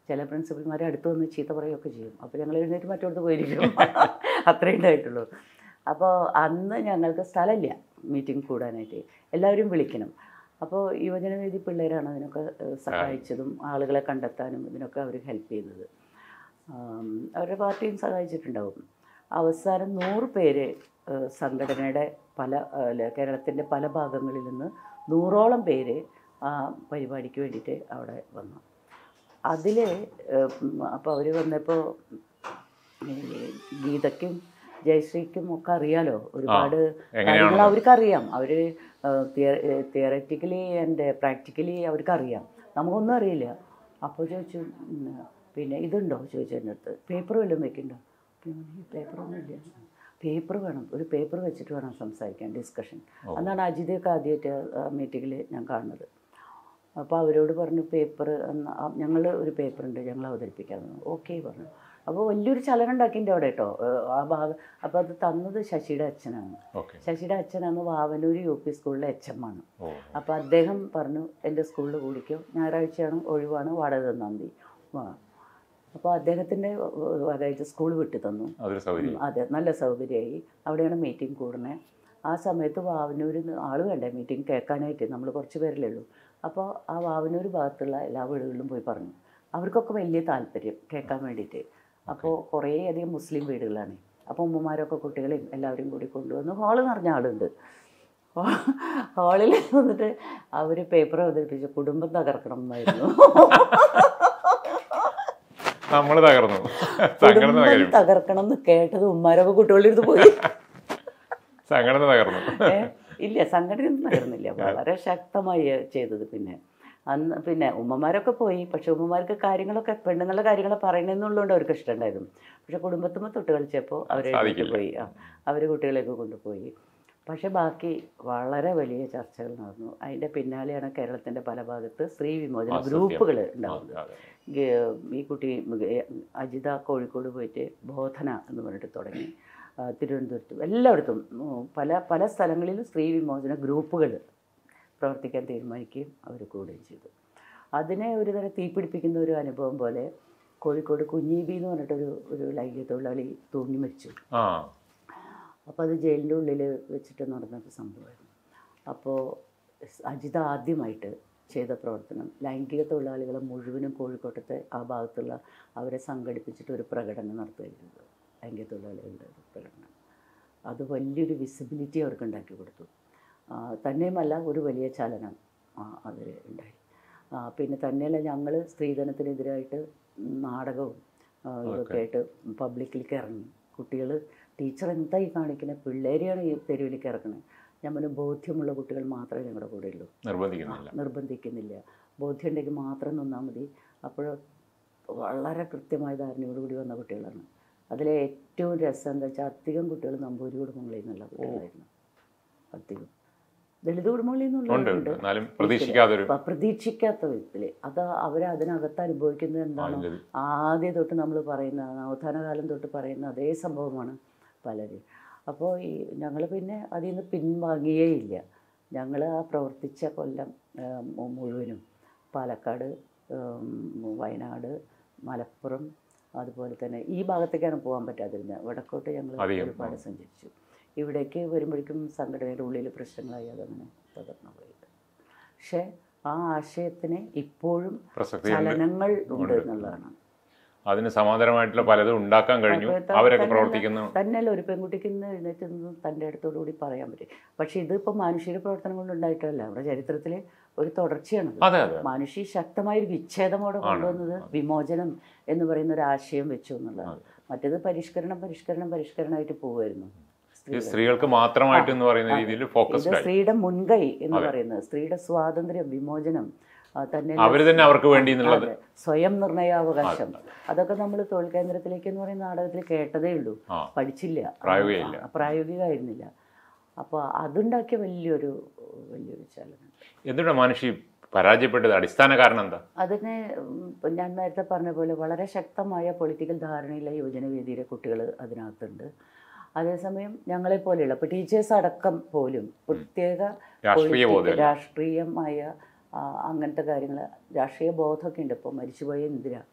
ചില പ്രിൻസിപ്പൽമാരെ അടുത്ത് വന്ന് ചീത്ത പറയുകയൊക്കെ ചെയ്യും അപ്പോൾ ഞങ്ങൾ എഴുന്നേറ്റ് മറ്റോടത്ത് പോയിരിക്കും അത്രേ ഉണ്ടായിട്ടുള്ളൂ അപ്പോൾ അന്ന് ഞങ്ങൾക്ക് സ്ഥലമില്ല മീറ്റിംഗ് കൂടാനായിട്ട് എല്ലാവരും വിളിക്കണം അപ്പോൾ യുവജനവേദി പിള്ളേരാണ് അതിനൊക്കെ ഏഹ്, സഹായിച്ചതും ആളുകളെ കണ്ടെത്താനും ഇതിനൊക്കെ അവർ ഹെൽപ്പ് ചെയ്തത് ആം, അവരുടെ പാർട്ടിയും സഹായിച്ചിട്ടുണ്ടാവും അവസാനം നൂറ് പേര് ഏഹ്, സംഘടനയുടെ പല കേരളത്തിൻ്റെ പല ഭാഗങ്ങളിൽ നിന്ന് നൂറോളം പേര് ആ പരിപാടിക്ക് വേണ്ടിയിട്ട് അവിടെ വന്നു അതിൽ അപ്പോൾ അവർ വന്നപ്പോൾ ഗീതയ്ക്കും ജയശ്രീക്കും ഒക്കെ അറിയാലോ ഒരുപാട് കാര്യങ്ങൾ അവർക്കറിയാം അവർ തിയററ്റിക്കലി ആൻഡ് പ്രാക്ടിക്കലി അവർക്കറിയാം നമുക്കൊന്നും അറിയില്ല അപ്പോൾ ചോദിച്ചു ഉം, പിന്നെ ഇതുണ്ടോ ചോദിച്ചു എൻ്റെ അടുത്ത് പേപ്പർ വല്ലതും വെക്കണ്ടോ പേപ്പറൊന്നും ഇല്ല പേപ്പർ വേണം ഒരു പേപ്പർ വെച്ചിട്ട് വേണം സംസാരിക്കാൻ ഡിസ്കഷൻ അന്നാണ് അജിതയൊക്കെ ആദ്യമായിട്ട് മീറ്റിങ്ങിൽ ഞാൻ കാണുന്നത് അപ്പോൾ അവരോട് പറഞ്ഞു പേപ്പർ ഞങ്ങൾ ഒരു പേപ്പർ ഉണ്ട് ഞങ്ങൾ അവതരിപ്പിക്കാമെന്ന് ഓക്കെ പറഞ്ഞു അപ്പോൾ വലിയൊരു ചലനം ഉണ്ടാക്കിൻ്റെ അവിടെ കേട്ടോ ഏഹ് ആ ഭാഗം അപ്പോൾ അത് തന്നത് ശശിയുടെ അച്ഛനാണ് ഓക്കെ ശശിയുടെ അച്ഛനാണ് വാവനൂർ യു പി സ്കൂളിലെ എച്ച് എം ആണ് ഓ അപ്പോൾ അദ്ദേഹം പറഞ്ഞു എൻ്റെ സ്കൂളിൽ കൂടിക്കോ ഞായറാഴ്ചയാണ് ഒഴിവാണ് വാടക തന്നാൽ മതി വാ അപ്പോൾ അദ്ദേഹത്തിൻ്റെ അതായത് സ്കൂൾ വിട്ടു തന്നു അതൊരു സൗകര്യം ഉം, അതെ നല്ല സൗകര്യമായി അവിടെയാണ് മീറ്റിംഗ് കൂടണേ ആ സമയത്ത് വാവനൂരിൽ നിന്ന് ആൾ വേണ്ടേ മീറ്റിംഗ് കേൾക്കാനായിട്ട് നമ്മൾ കുറച്ച് പേരല്ലേ ഉള്ളൂ അപ്പോൾ ആ വാവനൂർ ഭാഗത്തുള്ള എല്ലാ വീടുകളിലും പോയി പറഞ്ഞു അവർക്കൊക്കെ വലിയ താല്പര്യം കേൾക്കാൻ വേണ്ടിയിട്ട് അപ്പോൾ കുറേ അധികം മുസ്ലിം വീടുകളാണ് അപ്പോൾ ഉമ്മമാരൊക്കെ കുട്ടികളെയും എല്ലാവരും കൂടി കൊണ്ടുവന്ന് ഹാള് നിറഞ്ഞ ആളുണ്ട് ഹാളിൽ വന്നിട്ട് അവർ പേപ്പർ അവതരിപ്പിച്ചു കുടുംബം തകർക്കണം എന്നായിരുന്നു നമ്മൾ തകർന്നു സംഘടന കുടുംബം തകരും തകർക്കണം എന്ന് കേട്ടത് ഉമ്മാരൊക്കെ കുട്ടികളുടെ അടുത്ത് പോയി സംഘടന തകർന്നു ഏ, ഇല്ല സംഘടനയൊന്നും നടന്നില്ല വളരെ ശക്തമായി ചെയ്തത് പിന്നെ അന്ന് പിന്നെ ഉമ്മമാരൊക്കെ പോയി പക്ഷെ ഉമ്മമാർക്ക് കാര്യങ്ങളൊക്കെ പെണ്ണുങ്ങളുടെ കാര്യങ്ങൾ പറയണമെന്നുള്ളതുകൊണ്ട് അവർക്ക് ഇഷ്ടമുണ്ടായിരുന്നു പക്ഷെ കുടുംബത്തുമ്പോൾ തൊട്ട് കളിച്ചപ്പോൾ അവർ സാധിക്കില്ല. പോയി ആ അവർ കുട്ടികളെയൊക്കെ കൊണ്ടുപോയി പക്ഷെ ബാക്കി വളരെ വലിയ ചർച്ചകൾ നടന്നു അതിൻ്റെ പിന്നാലെയാണ് കേരളത്തിൻ്റെ പല ഭാഗത്ത് സ്ത്രീ വിമോചന ആ, സത്യം. ഗ്രൂപ്പുകൾ ആ, ഉണ്ടാവുന്നത് അതെ. ഗ- ഈ കുട്ടി ഗ- അജിത കോഴിക്കോട് പോയിട്ട് ബോധന എന്ന് പറഞ്ഞിട്ട് തുടങ്ങി ആ, തിരുവനന്തപുരത്തും എല്ലായിടത്തും ഉം, പല പല സ്ഥലങ്ങളിലും സ്ത്രീ വിമോചന ഗ്രൂപ്പുകൾ പ്രവർത്തിക്കാൻ തീരുമാനിക്കുകയും അവർ കൂടുകയും ചെയ്തു അതിനെ ഒരു തരം തീപിടിപ്പിക്കുന്ന ഒരു അനുഭവം പോലെ കോഴിക്കോട് കുഞ്ഞീബി എന്ന് പറഞ്ഞിട്ടൊരു ഒരു ലൈംഗിക തൊഴിലാളി തൂങ്ങി മരിച്ചു ആ അപ്പോൾ അത് ജയിലിൻ്റെ ഉള്ളിൽ വെച്ചിട്ട് നടന്നൊരു സംഭവമായിരുന്നു അപ്പോൾ അജിത ആദ്യമായിട്ട് ചെയ്ത പ്രവർത്തനം ലൈംഗിക തൊഴിലാളികളെ മുഴുവനും കോഴിക്കോട്ടത്തെ ആ ഭാഗത്തുള്ള അവരെ സംഘടിപ്പിച്ചിട്ട് ഒരു പ്രകടനം നടത്തുകയായിരുന്നു ലൈംഗിക തൊഴിലാളികളുടെ ഒരു പ്രകടനം അത് വലിയൊരു വിസിബിലിറ്റി അവർക്ക് ഉണ്ടാക്കി കൊടുത്തു ആ, തന്നെയുമല്ല ഒരു വലിയ ചലനം അതിൽ ഉണ്ടായി ആ, പിന്നെ തന്നെയല്ല ഞങ്ങൾ സ്ത്രീധനത്തിനെതിരായിട്ട് നാടകവും ആ, ഇതൊക്കെ ആയിട്ട് പബ്ലിക്കിലേക്ക് ഇറങ്ങി കുട്ടികൾ ടീച്ചർ എന്താ ഈ കാണിക്കുന്നത് പിള്ളേരെയാണ് ഈ തെരുവിലേക്ക് ഇറക്കുന്നത് ഞാൻ പറഞ്ഞു ബോധ്യമുള്ള കുട്ടികൾ മാത്രമേ ഞങ്ങളുടെ കൂടെ ഉള്ളൂ നിർബന്ധിക്കുന്നില്ല നിർബന്ധിക്കുന്നില്ല ബോധ്യം ഉണ്ടെങ്കിൽ മാത്രം നിന്നാൽ മതി അപ്പോൾ വളരെ കൃത്യമായ ധാരണയോടുകൂടി വന്ന കുട്ടികളാണ് അതിലെ ഏറ്റവും രസം എന്താ വെച്ചാൽ അധികം കുട്ടികൾ നമ്പൂരി കുടുംബങ്ങളിൽ നിന്നുള്ള കുട്ടികളായിരുന്നു അധികം ദളിത് കുടുംബങ്ങളിൽ ഉണ്ട് നിന്നുള്ളവരുണ്ട് ഉണ്ട് എന്നാലും പ്രതീക്ഷിക്കാതൊരു പ- പ്രതീക്ഷിക്കാത്ത വിധത്തിൽ അത് അവർ അതിനകത്ത് അനുഭവിക്കുന്നത് എന്താണോ അതിൻ്റെ ആദ്യം തൊട്ട് നമ്മൾ പറയുന്ന നവോത്ഥാന കാലം തൊട്ട് പറയുന്ന അതേ സംഭവമാണ് പലരും അപ്പോൾ ഈ ഞങ്ങൾ പിന്നെ അതിൽ നിന്ന് പിൻവാങ്ങിയേ ഇല്ല ഞങ്ങൾ ആ പ്രവർത്തിച്ച കൊല്ലം ആ, മു- മുഴുവനും പാലക്കാട് ഉം, വയനാട് മലപ്പുറം അതുപോലെ തന്നെ ഈ ഭാഗത്തേക്കാണ് പോകാൻ പറ്റാതിരുന്നത് വടക്കോട്ട് ഞങ്ങൾ അധികം, ഒരുപാട് സഞ്ചരിച്ചു ഇവിടേക്ക് വരുമ്പോഴേക്കും സംഘടനയുടെ ഉള്ളിൽ പ്രശ്നങ്ങളായി അതങ്ങനെ തകർന്നു പോയിട്ട് പക്ഷേ ആ ആശയത്തിന് ഇപ്പോഴും പ്രസക്തി ചലനങ്ങൾ ഉണ്ട് എന്നുള്ളതാണ് അതിന് സമാന്തരമായിട്ടുള്ള പലതും ഉണ്ടാക്കാൻ കഴിഞ്ഞു അപ്പോൾ അവരൊക്കെ തന്നെയല്ല- പ്രവർത്തിക്കുന്നു തന്നെയല്ല ഒരു പെൺകുട്ടിക്ക് ഇന്ന് എഴുന്നേറ്റ് നിന്ന് തൻ്റെ അടുത്തോടു കൂടി പറയാൻ പറ്റും പക്ഷേ ഇതിപ്പോൾ മാനുഷിക പ്രവർത്തനം കൊണ്ട് ഉണ്ടായിട്ടല്ല നമ്മുടെ ചരിത്രത്തിൽ ഒരു തുടർച്ചയാണ് അതെ അതെ മാനുഷി ശക്തമായ ഒരു വിച്ഛേദമോടെ കൊണ്ടുവന്നത് വിമോചനം എന്ന് പറയുന്ന ഒരു ആശയം വെച്ചു എന്നുള്ളതാണ് മറ്റേത് പരിഷ്കരണം പരിഷ്കരണം പരിഷ്കരണമായിട്ട് പോവുമായിരുന്നു ഇത് സ്ത്രീകൾക്ക് മാത്രമായിട്ട് എന്ന് പറയുന്ന രീതിയിൽ ഇത് ഫോക്കസ്ഡ് ആയി സ്ത്രീയുടെ മുൻകൈ എന്ന് പറയുന്നത് സ്ത്രീയുടെ സ്വാതന്ത്ര്യം വിമോചനം ആ, തന്നെ അവര് തന്നെ അവർക്ക് വേണ്ടി എന്നുള്ളത് അതെ. സ്വയം നിർണയാവകാശം അതൊക്കെ നമ്മൾ തൊഴിൽ കേന്ദ്രത്തിലേക്ക് എന്ന് പറയുന്ന നാടകത്തിൽ കേട്ടതേ ഉള്ളൂ ആ പഠിച്ചില്ല പ്രായോഗികമില്ല. ആ, പ്രായോഗികമായിരുന്നില്ല അപ്പോൾ അതുണ്ടാക്കിയ വലിയൊരു വലിയൊരു ചലനം എന്തുകൊണ്ടാണ് മനുഷ്യ പരാജയപ്പെട്ടത് അടിസ്ഥാന കാരണം എന്താ അതിനെ ഉം, ഇപ്പം ഞാൻ നേരത്തെ പറഞ്ഞ പോലെ വളരെ ശക്തമായ പൊളിറ്റിക്കൽ ധാരണയുള്ള യുവജനവേദിയിലെ കുട്ടികൾ അതിനകത്തുണ്ട് അതേസമയം ഞങ്ങളെപ്പോലെയുള്ള ഇപ്പോൾ ടീച്ചേഴ്സ് അടക്കം പോലും പ്രത്യേക രാഷ്ട്രീയ political- ബോധമില്ല. രാഷ്ട്രീയമായ ആ, അങ്ങനത്തെ കാര്യങ്ങൾ രാഷ്ട്രീയ ബോധമൊക്കെ ഉണ്ട് ഇപ്പോൾ മരിച്ചുപോയ ഇന്ദിര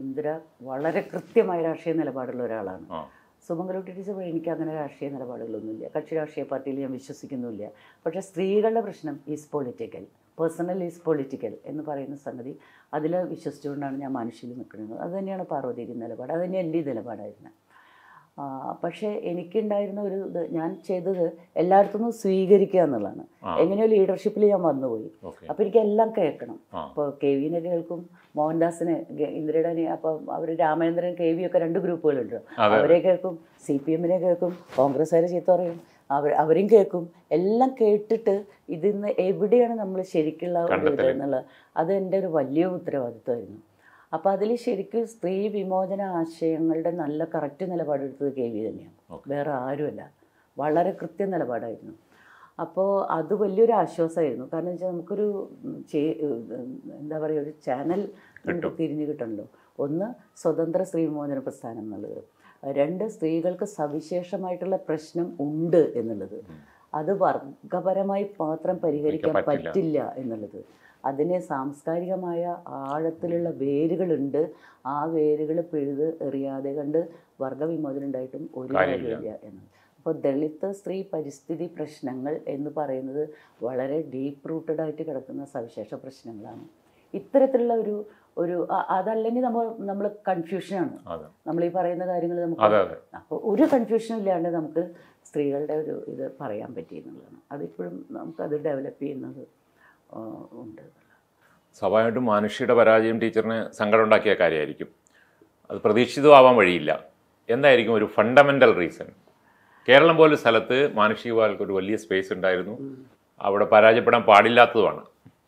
ഇന്ദിര വളരെ കൃത്യമായ രാഷ്ട്രീയ നിലപാടുള്ള ഒരാളാണ് ആ സുമംഗലൂർ ടീച്ചർ വഴി എനിക്ക് അങ്ങനെ രാഷ്ട്രീയ നിലപാടുകളൊന്നുമില്ല കക്ഷി രാഷ്ട്രീയ പാർട്ടിയിൽ ഞാൻ വിശ്വസിക്കുന്നുമില്ല പക്ഷേ സ്ത്രീകളുടെ പ്രശ്നം is political personal is political എന്ന് പറയുന്ന സംഗതി അതിൽ വിശ്വസിച്ചുകൊണ്ടാണ് ഞാൻ മനുഷ്യയിൽ നിൽക്കുന്നത് അത് തന്നെയാണ് പാർവതിയുടെ നിലപാട് അത് തന്നെ എൻ്റെ നിലപാടായിരുന്നു ആ, പക്ഷേ എനിക്കുണ്ടായിരുന്ന ഒരു ഇത് ഞാൻ ചെയ്തത് എല്ലായിടത്തുനിന്നും സ്വീകരിക്കുക എന്നുള്ളതാണ് ആ. എങ്ങനെയോ ലീഡർഷിപ്പിൽ ഞാൻ വന്നുപോയി ഓക്കെ അപ്പോൾ എനിക്ക് എല്ലാം കേൾക്കണം ആ ഇപ്പോൾ കെ വിനെ കേൾക്കും മോഹൻദാസിനെ ഗ- ഇന്ദിരയുടെ അപ്പം അവർ രാമചന്ദ്രൻ കെ വി ഒക്കെ രണ്ട് ഗ്രൂപ്പുകളുണ്ട് അതെ. അവരെ കേൾക്കും സി പി എമ്മിനെ കേൾക്കും കോൺഗ്രസ്സുകാരെ ചീത്ത പറയും അവർ അവരെയും കേൾക്കും എല്ലാം കേട്ടിട്ട് ഇതിന്ന് എവിടെയാണ് നമ്മൾ ശരിക്കുള്ള ഒരു ഇത് കണ്ടെത്തല്. എന്നുള്ളത് അത് എൻ്റെ ഒരു വലിയ ഉത്തരവാദിത്വമായിരുന്നു അപ്പോൾ അതിൽ ശരിക്കും സ്ത്രീ വിമോചന ആശയങ്ങളുടെ നല്ല കറക്റ്റ് നിലപാടെടുത്തത് കെ വി തന്നെയാണ് Okay. വേറെ ആരുമല്ല വളരെ കൃത്യ നിലപാടായിരുന്നു അപ്പോൾ അത് വലിയൊരു ആശ്വാസമായിരുന്നു കാരണം വെച്ചാൽ നമുക്കൊരു ഉം, ചേ- ഉം, എന്താ പറയുക ഒരു ചാനൽ നമുക്ക് തിരിഞ്ഞു കിട്ടണല്ലോ ഒന്ന് സ്വതന്ത്ര സ്ത്രീ വിമോചന പ്രസ്ഥാനം എന്നുള്ളത് രണ്ട് സ്ത്രീകൾക്ക് സവിശേഷമായിട്ടുള്ള പ്രശ്നം ഉണ്ട് എന്നുള്ളത് അത് വർഗപരമായി മാത്രം പരിഹരിക്കാൻ പറ്റില്ല. പറ്റില്ല എന്നുള്ളത് അതിന് സാംസ്കാരികമായ ആഴത്തിലുള്ള വേരുകളുണ്ട് ആ വേരുകൾ പിഴുത് എറിയാതെ കണ്ട് വർഗവിമോചനം ഉണ്ടായിട്ടും ഒരു കാര്യമില്ല. കാര്യമില്ല എന്ന് അപ്പോൾ ദളിത് സ്ത്രീ പരിസ്ഥിതി പ്രശ്നങ്ങൾ എന്ന് പറയുന്നത് വളരെ ഡീപ്പ് റൂട്ടഡ് ആയിട്ട് കിടക്കുന്ന സവിശേഷ പ്രശ്നങ്ങളാണ് ഇത്തരത്തിലുള്ള ഒരു ഒരു അ- അതല്ലെങ്കിൽ നമ്മൾ നമ്മൾ കൺഫ്യൂഷനാണ് അതെ നമ്മൾ ഈ പറയുന്ന കാര്യങ്ങൾ അതെ നമുക്ക് അതെ അപ്പോൾ ഒരു കൺഫ്യൂഷനും ഇല്ലാണ്ട് നമുക്ക് സ്ത്രീകളുടെ ഒരു ഇത് പറയാൻ പറ്റി എന്നുള്ളതാണ് അതിപ്പോഴും നമുക്കത് ഡെവലപ്പ് ചെയ്യുന്നത് ആ, ഉണ്ട് സ്വാഭാവികമായിട്ടും മാനുഷിയുടെ പരാജയം ടീച്ചറിന് സങ്കടം ഉണ്ടാക്കിയ കാര്യമായിരിക്കും അത് പ്രതീക്ഷിതമാവാൻ വഴിയില്ല എന്തായിരിക്കും ഒരു ഫണ്ടമെൻ്റൽ റീസൺ കേരളം പോലെ സ്ഥലത്ത് മാനുഷികവാൾക്ക് ഒരു വലിയ സ്പേസ് ഉണ്ടായിരുന്നു അവിടെ പരാജയപ്പെടാൻ പാടില്ലാത്തതുമാണ്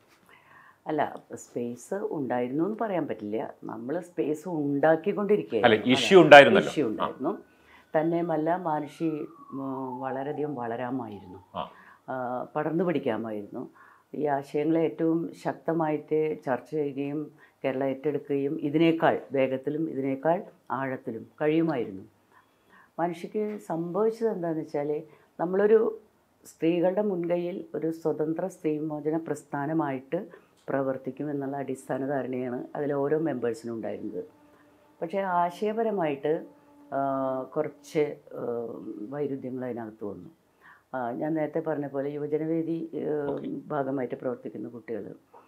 അല്ല സ്പേസ് ഉണ്ടായിരുന്നു എന്ന് പറയാൻ പറ്റില്ല നമ്മൾ സ്പേസ് അല്ല ഉണ്ടാക്കിക്കൊണ്ടിരിക്കുകയായിരുന്നു ഇഷ്യൂ ഉണ്ടായിരുന്നല്ലോ ഇഷ്യൂ ഉണ്ടായിരുന്നു തന്നെയുമല്ല മാനുഷി ഉം, വളരെയധികം വളരാമായിരുന്നു ആ ആ, പടർന്നു പിടിക്കാമായിരുന്നു ഈ ആശയങ്ങളെ ഏറ്റവും ശക്തമായിട്ട് ചർച്ച ചെയ്യുകയും കേരളം ഏറ്റെടുക്കുകയും ഇതിനേക്കാൾ വേഗത്തിലും ഇതിനേക്കാൾ ആഴത്തിലും കഴിയുമായിരുന്നു മനുഷ്യക്ക് സംഭവിച്ചത് എന്താണെന്ന് വെച്ചാൽ നമ്മളൊരു സ്ത്രീകളുടെ മുൻകൈയിൽ ഒരു സ്വതന്ത്ര സ്ത്രീ വിമോചന പ്രസ്ഥാനമായിട്ട് പ്രവർത്തിക്കും എന്നുള്ള അടിസ്ഥാന ധാരണയാണ് അതിൽ ഓരോ മെമ്പേഴ്സിനും ഉണ്ടായിരുന്നത് പക്ഷേ ആശയപരമായിട്ട് ആ, കുറച്ച് ആ, വൈരുദ്ധ്യങ്ങൾ അതിനകത്ത് വന്നു ആ, ഞാൻ നേരത്തെ പറഞ്ഞ പോലെ യുവജനവേദി ആ, ഭാഗമായിട്ട് പ്രവർത്തിക്കുന്ന കുട്ടികൾ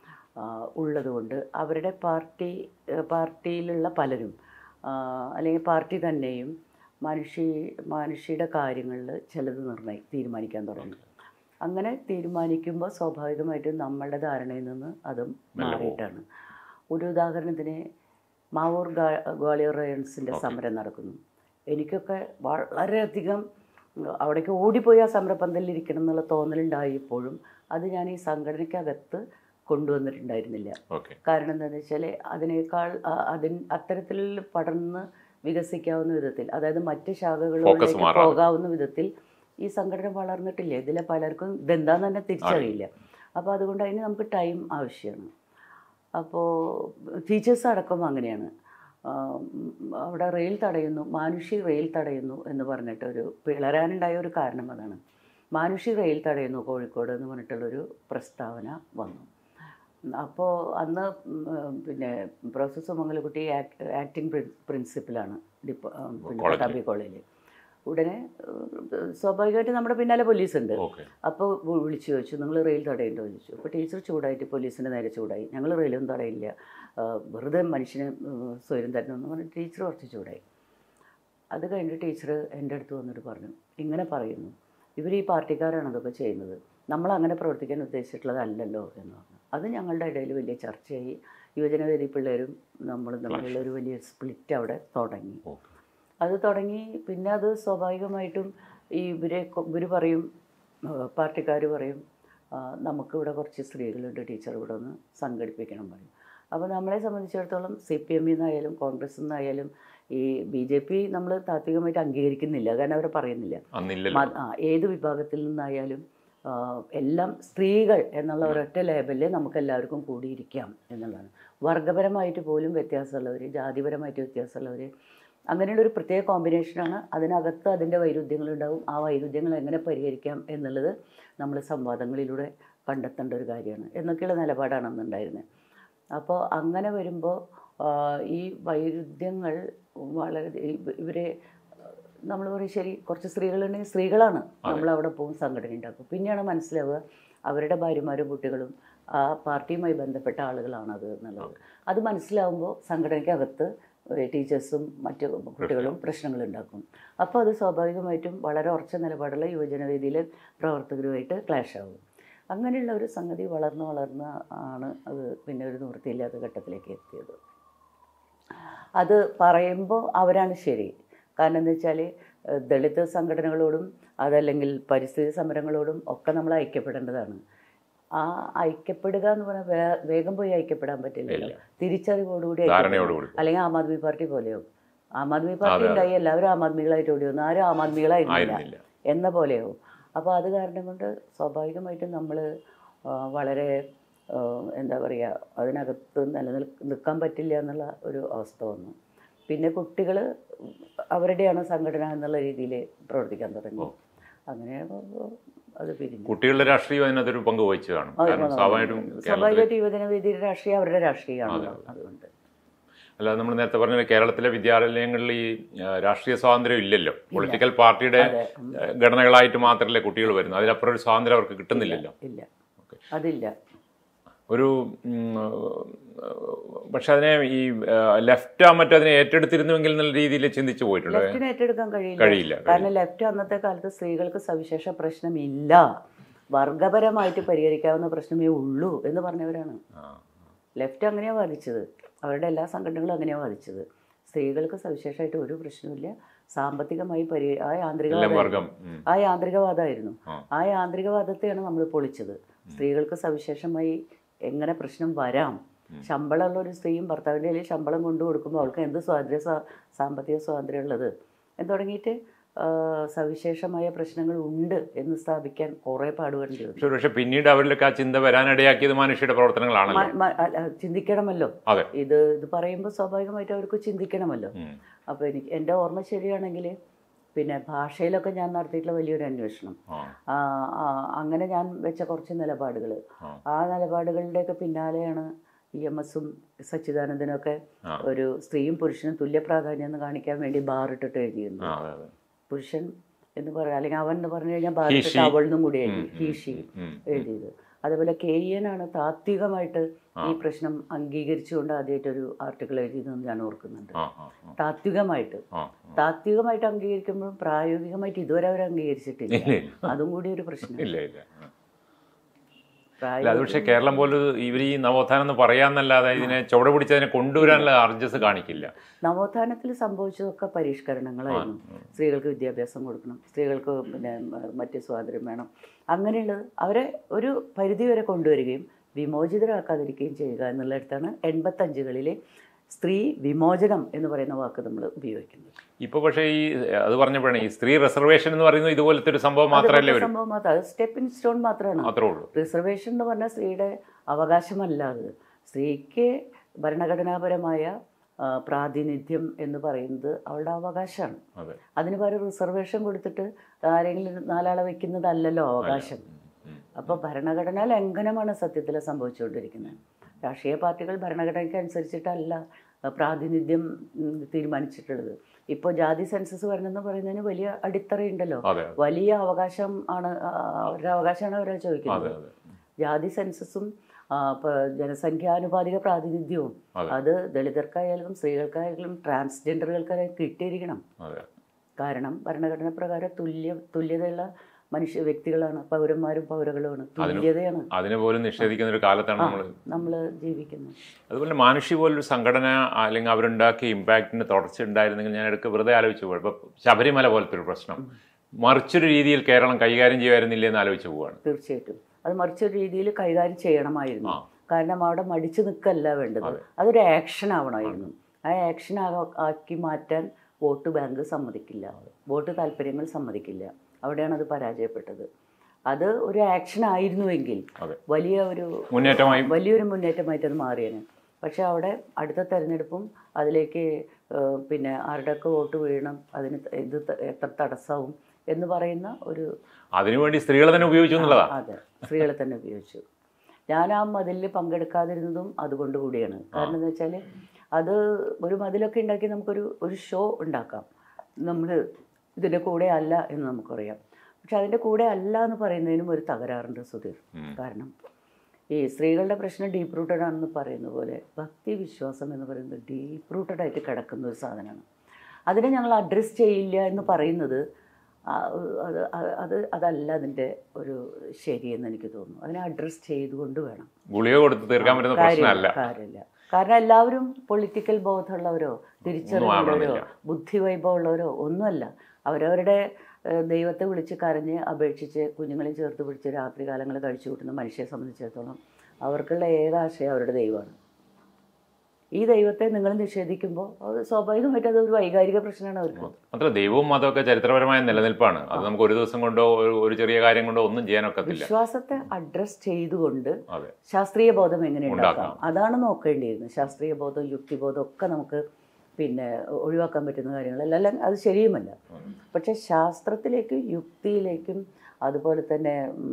ഉള്ളതുകൊണ്ട് അവരുടെ പാർട്ടി ആ, പാർട്ടിയിലുള്ള പലരും ആ, അല്ലെങ്കിൽ പാർട്ടി തന്നെയും മനുഷ്യ മനുഷ്യയുടെ കാര്യങ്ങളിൽ ചിലത് നിർണ്ണയി തീരുമാനിക്കാൻ തുടങ്ങി അങ്ങനെ തീരുമാനിക്കുമ്പോൾ സ്വാഭാവികമായിട്ടും നമ്മളുടെ ധാരണയിൽ നിന്ന് അതും മാറിയിട്ടാണ് ഒരു ഉദാഹരണത്തിന് മാവൂർ ഗാ- ഗ്വാളിയർ റയൺസിൻ്റെ സമരം നടക്കുന്നു എനിക്കൊക്കെ വളരെയധികം ഉം, അവിടേക്ക് ഓടിപ്പോയി ആ സമരപന്തലിലിരിക്കണം എന്നുള്ള തോന്നലുണ്ടായപ്പോഴും അത് ഞാൻ ഈ സംഘടനയ്ക്കകത്ത് കൊണ്ടുവന്നിട്ടുണ്ടായിരുന്നില്ല ഓക്കെ കാരണം എന്താണെന്ന് വെച്ചാൽ അതിനേക്കാൾ ആ, അതിൻ അത്തരത്തിൽ പടർന്ന് വികസിക്കാവുന്ന വിധത്തിൽ അതായത് മറ്റ് ശാഖകളിലേക്ക് മാറാതെ. പോകാവുന്ന വിധത്തിൽ ഈ സംഘടന വളർന്നിട്ടില്ല ഇതിലെ പലർക്കും ഇതെന്താന്ന് തന്നെ തിരിച്ചറിയില്ല അപ്പോൾ അതുകൊണ്ട് അതിന് നമുക്ക് ടൈം ആവശ്യമാണ് അപ്പോൾ ടീച്ചേഴ്സ് അടക്കം അങ്ങനെയാണ് ആ, ഉം, അവിടെ റെയിൽ തടയുന്നു മാനുഷി റെയിൽ തടയുന്നു എന്ന് പറഞ്ഞിട്ട് ഒരു പിളരാനുണ്ടായ ഒരു കാരണം അതാണ് മാനുഷി റെയിൽ തടയുന്നു കോഴിക്കോട് എന്ന് പറഞ്ഞിട്ടുള്ളൊരു പ്രസ്താവന വന്നു അപ്പോൾ അന്ന് ഉം, പിന്നെ പ്രൊഫസർ സുമംഗലക്കുട്ടി ആക്ട് ആക്ടിങ് പ്രിൻസിപ്പലാണ് ഡിപ്പോ ഉം, പിന്നെ കോളേജിൽ. പട്ടാമ്പി കോളേജിൽ ഉടനെ ഉം, സ്വാഭാവികമായിട്ട് നമ്മുടെ പിന്നാലെ പോലീസ് ഉണ്ട് ഓക്കെ അപ്പോൾ വിളിച്ചു ചോദിച്ചു നിങ്ങൾ റെയിൽ തടയുണ്ടോ എന്ന് ചോദിച്ചു അപ്പോൾ ടീച്ചർ ചൂടായിട്ട് പോലീസിൻ്റെ നേരെ ചൂടായി ഞങ്ങൾ റെയിലൊന്നും തടയില്ല ആ, വെറുതെ മനുഷ്യന് ഉം, സ്വയം തരണമെന്ന് പറഞ്ഞ് ടീച്ചർ കുറച്ച് ചൂടായി അത് കഴിഞ്ഞിട്ട് ടീച്ചർ എൻ്റെ അടുത്ത് വന്നിട്ട് പറഞ്ഞു ഇങ്ങനെ പറയുന്നു ഇവർ ഈ പാർട്ടിക്കാരാണ് അതൊക്കെ ചെയ്യുന്നത് നമ്മൾ അങ്ങനെ പ്രവർത്തിക്കാൻ ഉദ്ദേശിച്ചിട്ടുള്ളതല്ലല്ലോ എന്ന് പറഞ്ഞു അത് ഞങ്ങളുടെ ഇടയിൽ വലിയ ചർച്ചയായി യുവജനവേദി പിള്ളേരും നമ്മൾ തമ്മിലുള്ള ഒരു വലിയ സ്പ്ലിറ്റ് അവിടെ തുടങ്ങി ഓക്കെ അത് തുടങ്ങി പിന്നെ അത് സ്വാഭാവികമായിട്ടും ഈ ഇവരെ കൊ- ഇവർ പറയും പാർട്ടിക്കാർ പറയും ആ, നമുക്കിവിടെ കുറച്ച് സ്ത്രീകളുണ്ട് ടീച്ചർ ഇവിടെ ഒന്ന് സംഘടിപ്പിക്കണം പറയും അപ്പോൾ നമ്മളെ സംബന്ധിച്ചിടത്തോളം സി പി എമ്മിൽ നിന്നായാലും കോൺഗ്രസ് നിന്നായാലും ഈ ബി ജെ പി നമ്മൾ താത്വികമായിട്ട് അംഗീകരിക്കുന്നില്ല കാരണം അവർ പറയുന്നില്ല അന്നില്ലല്ലോ മത- ആ, ഏത് വിഭാഗത്തിൽ നിന്നായാലും ആ, എല്ലാം സ്ത്രീകൾ എന്നുള്ള ഒരൊറ്റ ലേബലിൽ നമുക്ക് എല്ലാവർക്കും കൂടിയിരിക്കാം എന്നുള്ളതാണ് വർഗപരമായിട്ട് പോലും വ്യത്യാസമുള്ളവർ ജാതിപരമായിട്ട് വ്യത്യാസമുള്ളവർ അങ്ങനെയുള്ള ഒരു പ്രത്യേക കോമ്പിനേഷനാണ് അതിനകത്ത് അതിൻ്റെ വൈരുദ്ധ്യങ്ങളുണ്ടാവും ആ വൈരുദ്ധ്യങ്ങൾ എങ്ങനെ പരിഹരിക്കാം എന്നുള്ളത് നമ്മൾ സംവാദങ്ങളിലൂടെ കണ്ടെത്തേണ്ട ഒരു കാര്യമാണ് എന്നൊക്കെയുള്ള നിലപാടാണ് അന്നുണ്ടായിരുന്നത് അപ്പോൾ അങ്ങനെ വരുമ്പോൾ ഈ വൈരുദ്ധ്യങ്ങൾ വളരെ ഇവ- ഇവരെ നമ്മൾ പറയും ശരി കുറച്ച് സ്ത്രീകളുണ്ടെങ്കിൽ സ്ത്രീകളാണ് നമ്മൾ അവിടെ പോകും സംഘടന ഉണ്ടാക്കും പിന്നെയാണ് മനസ്സിലാവുക അവരുടെ ഭാര്യമാരും കുട്ടികളും ആ പാർട്ടിയുമായി ബന്ധപ്പെട്ട ആളുകളാണത് എന്നുള്ളത് അത് മനസ്സിലാവുമ്പോൾ സംഘടനയ്ക്കകത്ത് ടീച്ചേഴ്സും മറ്റു കുട്ടികളും പ്രശ്നങ്ങൾ ഉണ്ടാക്കും അപ്പോൾ അത് സ്വാഭാവികമായിട്ടും വളരെ ഉറച്ച നിലപാടുള്ള യുവജനവേദിയിലെ പ്രവർത്തകരുമായിട്ട് ക്ലാഷ് ആവും അങ്ങനെയുള്ള ഒരു സംഗതി വളർന്ന് വളർന്ന് ആണ് അത് പിന്നെ ഒരു നിവൃത്തിയില്ലാത്ത ഘട്ടത്തിലേക്ക് എത്തിയത് അത് പറയുമ്പോൾ അവരാണ് ശരി കാരണം എന്താ വെച്ചാൽ ദളിത് സംഘടനകളോടും അതല്ലെങ്കിൽ പരിസ്ഥിതി സമരങ്ങളോടും ഒക്കെ നമ്മൾ ഐക്യപ്പെടേണ്ടതാണ് ആ ഐക്യപ്പെടുക എന്ന് പറഞ്ഞാൽ വേ- വേഗം പോയി ഐക്യപ്പെടാൻ പറ്റില്ല തിരിച്ചറിവോടുകൂടി ഐക്യപ്പെടണം. ധാരണയോടുകൂടി അല്ലെങ്കിൽ ആം ആദ്മി പാർട്ടി പോലെയോ ആം ആദ്മി പാർട്ടി ഉണ്ടായി എല്ലാവരും ആം ആദ്മികളായിട്ട് ഓടി വന്നു ആരും ആം ആദ്മികളായിരുന്നില്ല ആയിരുന്നില്ല എന്ന പോലെയോ അപ്പോൾ അത് കാരണം കൊണ്ട് സ്വാഭാവികമായിട്ടും നമ്മൾ വളരെ ആ, എന്താ പറയുക അതിനകത്ത് നിലനിൽ നിൽക്കാൻ പറ്റില്ല എന്നുള്ള ഒരു അവസ്ഥ വന്നു പിന്നെ കുട്ടികൾ അവരുടെയാണ് സംഘടന എന്നുള്ള രീതിയിൽ പ്രവർത്തിക്കാൻ തുടങ്ങി അങ്ങനെ അത് പിരിഞ്ഞു കുട്ടികളുടെ രാഷ്ട്രീയം അതിനകത്തൊരു പങ്ക് വഹിച്ചു കാണും കാരണം സ്വാഭാവികമായിട്ടും കേരളത്തിൽ സ്വാഭാവികമായിട്ട് യുവജനവേദിയുടെ രാഷ്ട്രീയം അവരുടെ രാഷ്ട്രീയമാണ് അതുകൊണ്ട് അല്ലാതെ നമ്മൾ നേരത്തെ പറഞ്ഞ കേരളത്തിലെ വിദ്യാലയങ്ങളിൽ ഈ ആ, രാഷ്ട്രീയ സ്വാതന്ത്ര്യം ഇല്ലല്ലോ പൊളിറ്റിക്കൽ പാർട്ടിയുടെ ആ, ഘടനകളായിട്ട് മാത്രമല്ലേ കുട്ടികൾ വരുന്നത് അതിലപ്പുറം ഒരു സ്വാതന്ത്ര്യം അവർക്ക് കിട്ടുന്നില്ലല്ലോ ഇല്ല അതില്ല ഒരു ഉം, ആ, പക്ഷെ അതിനെ ഈ ലെഫ്റ്റ് ആ മറ്റോ അതിനെ ഏറ്റെടുത്തിരുന്നുവെങ്കിൽ എന്നുള്ള രീതിയിൽ ചിന്തിച്ചു പോയിട്ടുണ്ട് ലെഫ്റ്റിന് ഏറ്റെടുക്കാൻ കഴിയില്ല കഴിയില്ല കാരണം ലെഫ്റ്റ് അന്നത്തെ കാലത്ത് സ്ത്രീകൾക്ക് സവിശേഷ പ്രശ്നമില്ല വർഗപരമായിട്ട് പരിഹരിക്കാവുന്ന പ്രശ്നമേ ഉള്ളൂ എന്ന് പറഞ്ഞവരാണ് ആ, ലെഫ്റ്റ് അങ്ങനെയാണ് വാദിച്ചത് അവരുടെ എല്ലാ സംഘടനകളും അങ്ങനെയാണ് വാദിച്ചത് സ്ത്രീകൾക്ക് സവിശേഷമായിട്ട് ഒരു പ്രശ്നമില്ല സാമ്പത്തികമായി പരി ആ എല്ലാം യാന്ത്രികവാദം വർഗം ഉം, ആ യാന്ത്രികവാദമായിരുന്നു ആ. ആ യാന്ത്രികവാദത്തെയാണ് നമ്മൾ പൊളിച്ചത് സ്ത്രീകൾക്ക് സവിശേഷമായി എങ്ങനെ പ്രശ്നം വരാം ശമ്പളമുള്ള ഒരു സ്ത്രീയും ഭർത്താവിൻ്റെ കയ്യിൽ ശമ്പളം കൊണ്ടു കൊടുക്കുമ്പോൾ അവൾക്ക് എന്ത് സ്വാതന്ത്ര്യ സാ- സാമ്പത്തിക സ്വാതന്ത്ര്യം ഉള്ളത് എന്ന് തുടങ്ങിയിട്ട് ആ, സവിശേഷമായ പ്രശ്നങ്ങൾ ഉണ്ട് എന്ന് സ്ഥാപിക്കാൻ കുറേ പാടുപെടേണ്ടി വന്നു പക്ഷെ പക്ഷെ പിന്നീട് അവരിലൊക്കെ ആ ചിന്ത വരാനിടയാക്കിയത് മനുഷ്യയുടെ പ്രവർത്തനങ്ങളാണല്ലോ മ- മ- അല്ല, ചിന്തിക്കണമല്ലോ അതെ ഇത് ഇത് പറയുമ്പോൾ സ്വാഭാവികമായിട്ട് അവർക്ക് ചിന്തിക്കണമല്ലോ ഉം, അപ്പോൾ എനിക്ക് എൻ്റെ ഓർമ്മ ശരിയാണെങ്കിൽ പിന്നെ ഭാഷയിലൊക്കെ ഞാൻ നടത്തിയിട്ടുള്ള വലിയൊരു അന്വേഷണം ആ, ആ, ആ, അങ്ങനെ ഞാൻ വെച്ച കുറച്ച് നിലപാടുകൾ ആ. ആ നിലപാടുകളുടെയൊക്കെ പിന്നാലെയാണ് ഇ എം എസും സച്ചിദാനന്ദനൊക്കെ ആ. ഒരു സ്ത്രീയും പുരുഷനും തുല്യ പ്രാധാന്യം എന്ന് കാണിക്കാൻ വേണ്ടി ബാറിട്ടിട്ട് എഴുതിയിരുന്നു ആ, അതെ അതെ പുരുഷൻ എന്ന് പറയാം അല്ലെങ്കിൽ അവൻ എന്ന് പറഞ്ഞു കഴിഞ്ഞാൽ ബാറിട്ടിട്ട് she. അവളെന്നും കൂടി എഴുതി ഹീഷി ഉം, എഴുതിയത് അതേപോലെ കെ എൻ ആണ് താത്വികമായിട്ട് ഈ പ്രശ്നം അംഗീകരിച്ചുകൊണ്ട് ആദ്യമായിട്ടൊരു ആർട്ടിക്കിൾ എഴുതിയതെന്ന് ഞാൻ ഓർക്കുന്നുണ്ട് ആ ആ ആ, താത്വികമായിട്ട് ആ താത്വികമായിട്ട് അംഗീകരിക്കുമ്പോൾ പ്രായോഗികമായിട്ട് ഇതുവരെ അവർ അംഗീകരിച്ചിട്ടില്ല ഇല്ല, ഇല്ല. അതും കൂടി ഒരു പ്രശ്നം ഇല്ല ഇല്ല ആ. പ്രായ അല്ല അത് പക്ഷേ കേരളം പോലും ഇവർ ഈ നവോത്ഥാനം എന്ന് പറയാന്നല്ലാതെ ഇതിനെ ചുവട് പിടിച്ചതിനെ കൊണ്ടുവരാനുള്ള അർജസ് കാണിക്കില്ല നവോത്ഥാനത്തിൽ സംഭവിച്ചതൊക്കെ പരിഷ്കരണങ്ങളായിരുന്നു സ്ത്രീകൾക്ക് വിദ്യാഭ്യാസം കൊടുക്കണം സ്ത്രീകൾക്ക് പിന്നെ മ- മറ്റ് സ്വാതന്ത്ര്യം വേണം അങ്ങനെയുള്ളത് അവരെ ഒരു പരിധി വരെ കൊണ്ടുവരികയും വിമോചിതരാക്കാതിരിക്കുകയും ചെയ്യുക എന്നുള്ളിടത്താണ് എൺപത്തഞ്ചുകളിലെ സ്ത്രീ വിമോചനം എന്ന് പറയുന്ന വാക്ക് നമ്മൾ ഉപയോഗിക്കുന്നത് ഇപ്പൊ പക്ഷേ ഈ അത് പറഞ്ഞപ്പോഴാണ് ഈ സ്ത്രീ റിസർവേഷൻ എന്ന് പറയുന്നത് ഇതുപോലത്തെ ഒരു സംഭവം മാത്രമല്ലേ അതൊക്കെ വരും സംഭവം മാത്രം അത് സ്റ്റെപ്പിംഗ് സ്റ്റോൺ മാത്രമാണ് മാത്രമേ ഉള്ളൂ റിസർവേഷൻ എന്ന് പറഞ്ഞാൽ സ്ത്രീയുടെ അവകാശമല്ല അത് സ്ത്രീക്ക് ഭരണഘടനാപരമായ ആ, പ്രാതിനിധ്യം എന്ന് പറയുന്നത് അവളുടെ അവകാശമാണ് അതെ അതിന് പകരം റിസർവേഷൻ കൊടുത്തിട്ട് ആരെങ്കിലും നാലാളെ വെക്കുന്നതല്ലല്ലോ അവകാശം ഉം. അപ്പോൾ ഭരണഘടനാ ലംഘനമാണ് സത്യത്തിൽ സംഭവിച്ചുകൊണ്ടിരിക്കുന്നത് രാഷ്ട്രീയ പാർട്ടികൾ ഭരണഘടനയ്ക്ക് അനുസരിച്ചിട്ടല്ല ആ, പ്രാതിനിധ്യം ഉം, തീരുമാനിച്ചിട്ടുള്ളത് ഇപ്പോൾ ജാതി സെൻസസ് വരണമെന്ന് പറയുന്നതിന് വലിയ അടിത്തറയുണ്ടല്ലോ അതെ വലിയ അവകാശം ആണ് ആ, അവരുടെ അവകാശമാണ് അവരെ അതെ ചോദിക്കുന്നത് അതെ ജാതി സെൻസസും ആ, പ- ജനസംഖ്യാനുപാതിക പ്രാതിനിധ്യവും അതെ. അത് ദളിതർക്കായാലും സ്ത്രീകൾക്കായാലും ട്രാൻസ്ജെൻഡറുകൾക്കായാലും കിട്ടിയിരിക്കണം അതെ കാരണം ഭരണഘടന പ്രകാരം തുല്യ തുല്യതയുള്ള മനുഷ്യ വ്യക്തികളാണ് പൗരന്മാരും പൗരകളുമാണ് തുല്യതയാണ് അതിനെ പോലും നിഷേധിക്കുന്ന ഒരു കാലത്താണ് നമ്മൾ നമ്മൾ ജീവിക്കുന്നത് അതുപോലെ മാനുഷി പോലൊരു സംഘടന അല്ലെങ്കിൽ അവരുണ്ടാക്കിയ ഇമ്പാക്റ്റിന് തുടർച്ച ഉണ്ടായിരുന്നെങ്കിൽ ഞാൻ എടുക്കുക വെറുതെ ആലോചിച്ച് പോകും ഇപ്പോൾ ശബരിമല പോലത്തെ ഒരു പ്രശ്നം മറിച്ചൊരു രീതിയിൽ കേരളം കൈകാര്യം ചെയ്യുമായിരുന്നില്ലേ എന്ന് ആലോചിച്ച് പോവുകയാണ് തീർച്ചയായിട്ടും അത് മറിച്ചൊരു രീതിയിൽ കൈകാര്യം ചെയ്യണമായിരുന്നു ആ. കാരണം അവിടെ മടിച്ചു നിൽക്കല്ല വേണ്ടത് അതൊരു ആക്ഷൻ ആവണമായിരുന്നു ആ ആക്ഷൻ ആക്കി മാറ്റാൻ വോട്ട് ബാങ്ക് സമ്മതിക്കില്ല വോട്ട് താല്പര്യങ്ങൾ സമ്മതിക്കില്ല അവിടെയാണ് അത് പരാജയപ്പെട്ടത് അത് ഒരു ആക്ഷൻ ആയിരുന്നുവെങ്കിൽ അതെ. വലിയ ഒരു മുന്നേറ്റമായി വലിയൊരു മുന്നേറ്റമായിട്ട് അത് മാറിയേനെ പക്ഷെ അവിടെ അടുത്ത തെരഞ്ഞെടുപ്പും അതിലേക്ക് ഏഹ്, പിന്നെ ആരുടെയൊക്കെ വോട്ട് വീഴണം അതിന് ത- ഇത് ത- എത്ര തടസ്സവും എന്ന് പറയുന്ന ഒരു അതിനുവേണ്ടി സ്ത്രീകളെ തന്നെ ഉപയോഗിച്ചു എന്നുള്ളതാണ് അതെ സ്ത്രീകളെ തന്നെ ഉപയോഗിച്ചു ഞാൻ ആ മതിലിൽ പങ്കെടുക്കാതിരുന്നതും അതുകൊണ്ട് കൂടിയാണ് കാരണം എന്താ വെച്ചാൽ അത് ഒരു മതിലൊക്കെ ഉണ്ടാക്കി നമുക്കൊരു ഒരു ഷോ ഉണ്ടാക്കാം നമ്മൾ ഇതിൻ്റെ കൂടെ അല്ല എന്ന് നമുക്കറിയാം പക്ഷെ അതിൻ്റെ കൂടെ അല്ല എന്ന് പറയുന്നതിനും ഒരു തകരാറുണ്ട് സുധീർ ഉം. കാരണം ഈ സ്ത്രീകളുടെ പ്രശ്നം ഡീപ്പ് റൂട്ടഡ് ആണെന്ന് പറയുന്ന പോലെ ഭക്തി വിശ്വാസം എന്ന് പറയുന്നത് ഡീപ്പ് റൂട്ടഡ് ആയിട്ട് കിടക്കുന്ന ഒരു സാധനമാണ് അതിനെ ഞങ്ങൾ അഡ്രസ്സ് ചെയ്യില്ല എന്ന് പറയുന്നത് ആ, അത് അത് അത് അതല്ല അതിൻ്റെ ഒരു ശരിയെന്ന് എനിക്ക് തോന്നുന്നു അതിനെ അഡ്രസ്സ് ചെയ്തുകൊണ്ട് വേണം ഗുളിക കൊടുത്ത് തീർക്കാൻ പറ്റുന്ന പ്രശ്നമല്ല കാര്യമില്ല കാരണം എല്ലാവരും പൊളിറ്റിക്കൽ ബോധമുള്ളവരോ തിരിച്ചറിവുള്ളവരോ ആവണമെന്നില്ല. ബുദ്ധി വൈഭവമുള്ളവരോ ഒന്നുമല്ല അവരവരുടെ ഏഹ്, ദൈവത്തെ വിളിച്ച് കരഞ്ഞ് അപേക്ഷിച്ച് കുഞ്ഞുങ്ങളെ ചേർത്ത് പിടിച്ച് രാത്രി കാലങ്ങൾ കഴിച്ചു കൂട്ടുന്ന മനുഷ്യരെ സംബന്ധിച്ചിടത്തോളം അവർക്കുള്ള ഏകാശയം അവരുടെ ദൈവമാണ് ഈ ദൈവത്തെ നിങ്ങൾ നിഷേധിക്കുമ്പോൾ അത് സ്വാഭാവികമായിട്ട് അത് ഒരു വൈകാരിക പ്രശ്നമാണ് അവർക്ക് മാത്രമല്ല ദൈവവും മതമൊക്കെ ചരിത്രപരമായ നിലനിൽപ്പാണ് അത് നമുക്ക് ഒരു ദിവസം കൊണ്ടോ ഒരു- ഒരു ചെറിയ കാര്യം കൊണ്ടോ ഒന്നും ചെയ്യാനൊക്കത്തില്ല വിശ്വാസത്തെ അഡ്രസ് ചെയ്തുകൊണ്ട് അതെ ശാസ്ത്രീയ ബോധം എങ്ങനെ ഉണ്ടാക്കാം ഉണ്ടാക്കാം. അതാണ് നോക്കേണ്ടിയിരുന്നത് ശാസ്ത്രീയ ബോധം യുക്തിബോധം ഒക്കെ നമുക്ക് പിന്നെ ഒഴിവാക്കാൻ പറ്റുന്ന കാര്യങ്ങളല്ല അല്ല അത് ശരിയുമല്ല പക്ഷെ ശാസ്ത്രത്തിലേക്കും യുക്തിയിലേക്കും അതുപോലെ തന്നെ ഉം,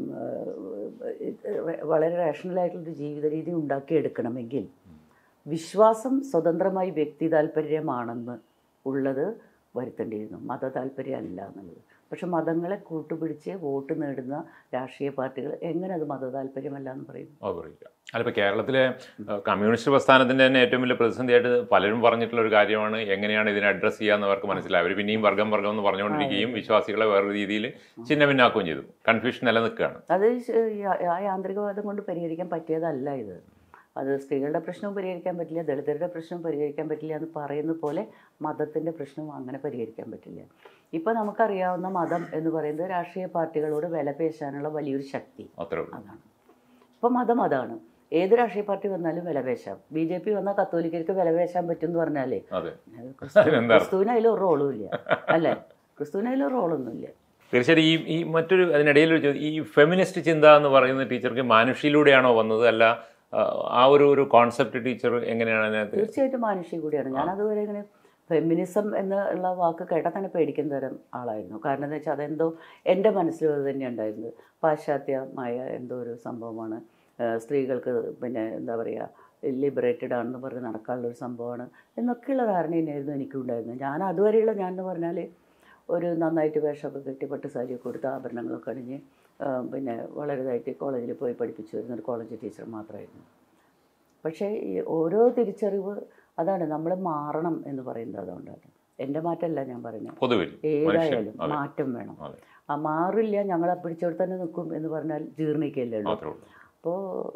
ഏഹ്, വളരെ റേഷണലായിട്ടുള്ളൊരു ജീവിത രീതി ഉണ്ടാക്കിയെടുക്കണമെങ്കിൽ വിശ്വാസം സ്വതന്ത്രമായി വ്യക്തി താല്പര്യമാണെന്ന് ഉള്ളത് വരുത്തേണ്ടിയിരുന്നു മത താല്പര്യമല്ല എന്നുള്ളത് പക്ഷെ മതങ്ങളെ കൂട്ടുപിടിച്ച് വോട്ട് നേടുന്ന രാഷ്ട്രീയ പാർട്ടികൾ എങ്ങനെ അത് മത താല്പര്യമല്ല എന്ന് പറയും അത് പറയില്ല അല്ലിപ്പോൾ കേരളത്തിലെ ഏഹ്, കമ്മ്യൂണിസ്റ്റ് പ്രസ്ഥാനത്തിൻ്റെ തന്നെ ഏറ്റവും വലിയ പ്രതിസന്ധിയായിട്ട് പലരും പറഞ്ഞിട്ടുള്ള ഒരു കാര്യമാണ് എങ്ങനെയാണ് ഇതിനെ അഡ്രസ്സ് ചെയ്യാന്ന് അവർക്ക് മനസ്സിലായി അവർ പിന്നെയും വർഗം വർഗം എന്ന് പറഞ്ഞുകൊണ്ടിരിക്കുകയും വിശ്വാസികളെ വേറൊരു രീതിയിൽ ചിഹ്ന ഭിന്നാക്കുകയും ചെയ്തു കൺഫ്യൂഷൻ നിലനിൽക്കുകയാണ് അത് ശ- യാ- ആ യാന്ത്രികവാദം കൊണ്ട് പരിഹരിക്കാൻ പറ്റിയതല്ല ഇത് അത് സ്ത്രീകളുടെ പ്രശ്നവും പരിഹരിക്കാൻ പറ്റില്ല ദളിതരുടെ പ്രശ്നവും പരിഹരിക്കാൻ പറ്റില്ല എന്ന് പറയുന്ന പോലെ മതത്തിൻ്റെ പ്രശ്നവും അങ്ങനെ പരിഹരിക്കാൻ പറ്റില്ല ഇപ്പോൾ നമുക്കറിയാവുന്ന മതം എന്ന് പറയുന്നത് രാഷ്ട്രീയ പാർട്ടികളോട് വില പേശാനുള്ള വലിയൊരു ശക്തി അത്രേ ഉള്ളൂ അതാണ് ഇപ്പം മതം അതാണ് ഏത് രാഷ്ട്രീയ പാർട്ടി വന്നാലും വിലപേശാം ബി ജെ പി വന്നാൽ കത്തോലിക്കർക്ക് വിലപേശാൻ പറ്റും എന്ന് പറഞ്ഞാലേ അതെ അത് ക്രിസ്തു- അതിനെന്താ അർത്ഥം? ക്രിസ്തുവിന് അതിൽ ഒരു റോളും ഇല്ല അല്ലേ ക്രിസ്തുവിന് അതിൽ ഒരു റോളൊന്നുമില്ല തീർച്ചയായും ഈ ഈ മറ്റൊരു അതിനിടയിൽ ഒരു ചോദ്യം, ഈ ഫെമിനിസ്റ്റ് ചിന്ത എന്ന് പറയുന്ന ടീച്ചർക്ക് മാനുഷിയിലൂടെയാണോ വന്നത് അല്ല ആ, ആ ഒരു ഒരു കോൺസെപ്റ്റ് ടീച്ചർ എങ്ങനെയാണ് അതിനകത്ത് തീർച്ചയായിട്ടും മാനുഷിക കൂടിയാണ് ഞാൻ അതുവരെ ഇങ്ങനെ ഫെമിനിസം എന്നുള്ള വാക്ക് കേട്ടാൽ തന്നെ പേടിക്കുന്ന തരം ആളായിരുന്നു കാരണം എന്താ വെച്ചാൽ അതെന്തോ എൻ്റെ മനസ്സിലും അത് തന്നെ ഉണ്ടായിരുന്നത് പാശ്ചാത്യമായ എന്തോ ഒരു സംഭവമാണ് ആ, സ്ത്രീകൾക്ക് പിന്നെ എന്താ പറയുക ലിബറേറ്റഡ് ആണെന്ന് പറഞ്ഞ് നടക്കാനുള്ള ഒരു സംഭവമാണ് എന്നൊക്കെയുള്ള ധാരണ തന്നെയായിരുന്നു എനിക്കുണ്ടായിരുന്നത് ഞാൻ അതുവരെയുള്ള ഞാൻ എന്ന് പറഞ്ഞാൽ ഒരു നന്നായിട്ട് വേഷമൊക്കെ കെട്ടി പട്ട് സാരിയൊക്കെ കൊടുത്ത് ആഭരണങ്ങളൊക്കെ അണിഞ്ഞ് ആ, പിന്നെ വളരെ ഇതായിട്ട് കോളേജിൽ പോയി പഠിപ്പിച്ചു വരുന്ന ഒരു കോളേജ് ടീച്ചർ മാത്രമായിരുന്നു പക്ഷേ ഈ ഓരോ തിരിച്ചറിവ് അതാണ് നമ്മൾ മാറണം എന്ന് പറയുന്നത് അതുകൊണ്ടാണ് എൻ്റെ മാറ്റമല്ല ഞാൻ പറയുന്നത് പൊതുവിൽ ഏതായാലും അതെ. മാറ്റം വേണം അതെ ആ മാറില്ല ഞങ്ങളെ പിടിച്ചോട് തന്നെ നിൽക്കും എന്ന് പറഞ്ഞാൽ ജീർണിക്കല്ലേ ഉള്ളൂ മാത്രമേ ഉള്ളൂ അപ്പോൾ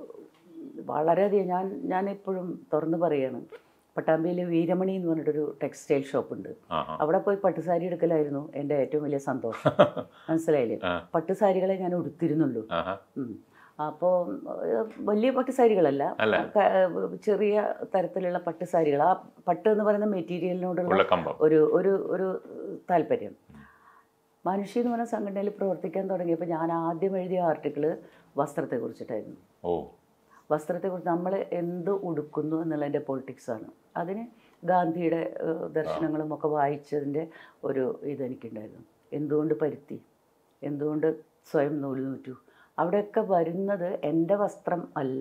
വളരെയധികം ഞാൻ ഞാൻ എപ്പോഴും തുറന്ന് പറയാണ് പട്ടാമ്പിയിൽ വീരമണി എന്ന് പറഞ്ഞിട്ടൊരു ടെക്സ്റ്റൈൽ ഷോപ്പുണ്ട് ആ ആ അവിടെ പോയി പട്ടുസാരി എടുക്കലായിരുന്നു എൻ്റെ ഏറ്റവും വലിയ സന്തോഷം മനസ്സിലായില്ലേ ആ. പട്ടുസാരികളെ ഞാൻ ഉടുത്തിരുന്നുള്ളൂ ആഹാ ഉം. അപ്പോൾ ഏഹ്, വലിയ പട്ടുസാരികളല്ല അല്ല. ക- ഏഹ്, ചെറിയ തരത്തിലുള്ള പട്ടുസാരികൾ ആ പട്ട് എന്ന് പറയുന്ന മെറ്റീരിയലിനോടുള്ള ഉള്ള കമ്പം ഒരു ഒരു ഒരു താല്പര്യം മനുഷ്യ എന്ന് പറഞ്ഞ സംഘടനയിൽ പ്രവർത്തിക്കാൻ തുടങ്ങിയപ്പോൾ ഞാൻ ആദ്യം എഴുതിയ ആർട്ടിക്കിൾ വസ്ത്രത്തെ കുറിച്ചിട്ടായിരുന്നു ഓ വസ്ത്രത്തെക്കുറിച്ച് നമ്മൾ എന്ത് ഉടുക്കുന്നു എന്നുള്ളതിൻ്റെ പൊളിറ്റിക്സാണ് അതിന് ഗാന്ധിയുടെ ഏഹ്, ദർശനങ്ങളും ഒക്കെ വായിച്ചതിൻ്റെ ഒരു ഇതെനിക്കുണ്ടായിരുന്നു എന്തുകൊണ്ട് പരുത്തി എന്തുകൊണ്ട് സ്വയം നൂൽ നൂറ്റു അവിടെയൊക്കെ വരുന്നത് എൻ്റെ വസ്ത്രം അല്ല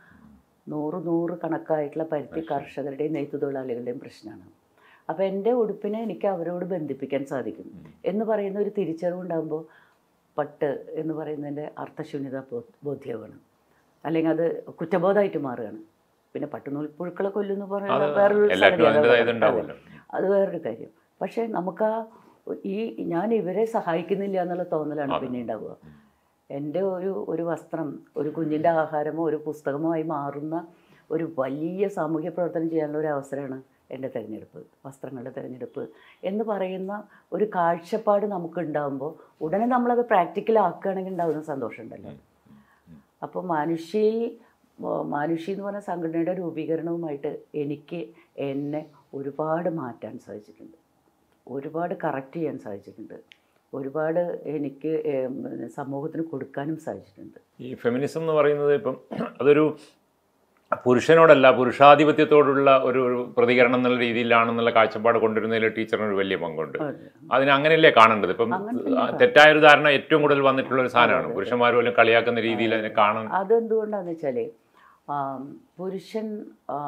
നൂറ് നൂറ് കണക്കായിട്ടുള്ള പരുത്തി കർഷകരുടെയും നെയ്ത്തു തൊഴിലാളികളുടെയും പ്രശ്നമാണ് അപ്പോൾ എൻ്റെ ഉടുപ്പിനെ എനിക്ക് അവരോട് ബന്ധിപ്പിക്കാൻ സാധിക്കും എന്ന് പറയുന്ന ഒരു തിരിച്ചറിവുണ്ടാകുമ്പോൾ പട്ട് എന്ന് പറയുന്നതിൻ്റെ അർത്ഥശൂന്യത ബോ- ബോധ്യമാണ് അല്ലെങ്കിൽ അത് കുറ്റബോധമായിട്ട് മാറുകയാണ് പിന്നെ പട്ടുനൂൽപ്പുഴുക്കളെ കൊല്ലുന്നു പറയുന്നത് അത് വേറൊരു എല്ലാറ്റിലും സംഗതിയാണ്. അതിൻ്റെതായത് അതെ. ഉണ്ടാവുമല്ലോ അത് വേറൊരു കാര്യം പക്ഷേ നമുക്ക് ആ ഈ ഞാൻ ഇവരെ സഹായിക്കുന്നില്ല എന്നുള്ള തോന്നലാണ് അതെ. പിന്നെ ഉണ്ടാവുക എൻ്റെ ഒരു ഒരു വസ്ത്രം ഒരു കുഞ്ഞിൻ്റെ ആഹാരമോ ഒരു പുസ്തകമോ ആയി മാറുന്ന ഒരു വലിയ സാമൂഹ്യ പ്രവർത്തനം ചെയ്യാനുള്ള ഒരു അവസരമാണ് എൻ്റെ തിരഞ്ഞെടുപ്പ് വസ്ത്രങ്ങളുടെ തിരഞ്ഞെടുപ്പ് എന്ന് പറയുന്ന ഒരു കാഴ്ചപ്പാട് നമുക്ക് ഉണ്ടാകുമ്പോൾ ഉടനെ നമ്മളത് പ്രാക്ടിക്കൽ ആക്കുകയാണെങ്കിൽ ഉണ്ടാകുന്ന സന്തോഷം ഉണ്ടല്ലോ അപ്പോൾ മാനുഷ്യയിൽ മാനുഷ്യ എന്ന് പറഞ്ഞ സംഘടനയുടെ രൂപീകരണവുമായിട്ട് എനിക്ക് എന്നെ ഒരുപാട് മാറ്റാൻ സാധിച്ചിട്ടുണ്ട് ഒരുപാട് കറക്റ്റ് ചെയ്യാൻ സാധിച്ചിട്ടുണ്ട് ഒരുപാട് എനിക്ക് ഏം, സമൂഹത്തിന് കൊടുക്കാനും സാധിച്ചിട്ടുണ്ട് ഈ ഫെമിനിസം എന്ന് പറയുന്നത് ഇപ്പം അതൊരു പുരുഷനോടല്ല പുരുഷാധിപത്യത്തോടുള്ള ഒരു ഒരു പ്രതികരണം എന്നുള്ള രീതിയിലാണെന്നുള്ള കാഴ്ചപ്പാട് കൊണ്ടുവരുന്നതിൽ ടീച്ചറിന് ഒരു വലിയ പങ്കുണ്ട് അതെ. അതിന് അങ്ങനെയല്ലേ കാണേണ്ടത് ഇപ്പം അങ്ങനെ ആ, തെറ്റായ ഒരു ധാരണ ഏറ്റവും കൂടുതൽ വന്നിട്ടുള്ള ഒരു സാധനമാണ് പുരുഷന്മാർ പോലും കളിയാക്കുന്ന രീതിയിൽ അതിനെ കാണാൻ അതെന്തുകൊണ്ടാന്ന് വെച്ചാൽ പുരുഷൻ ആ,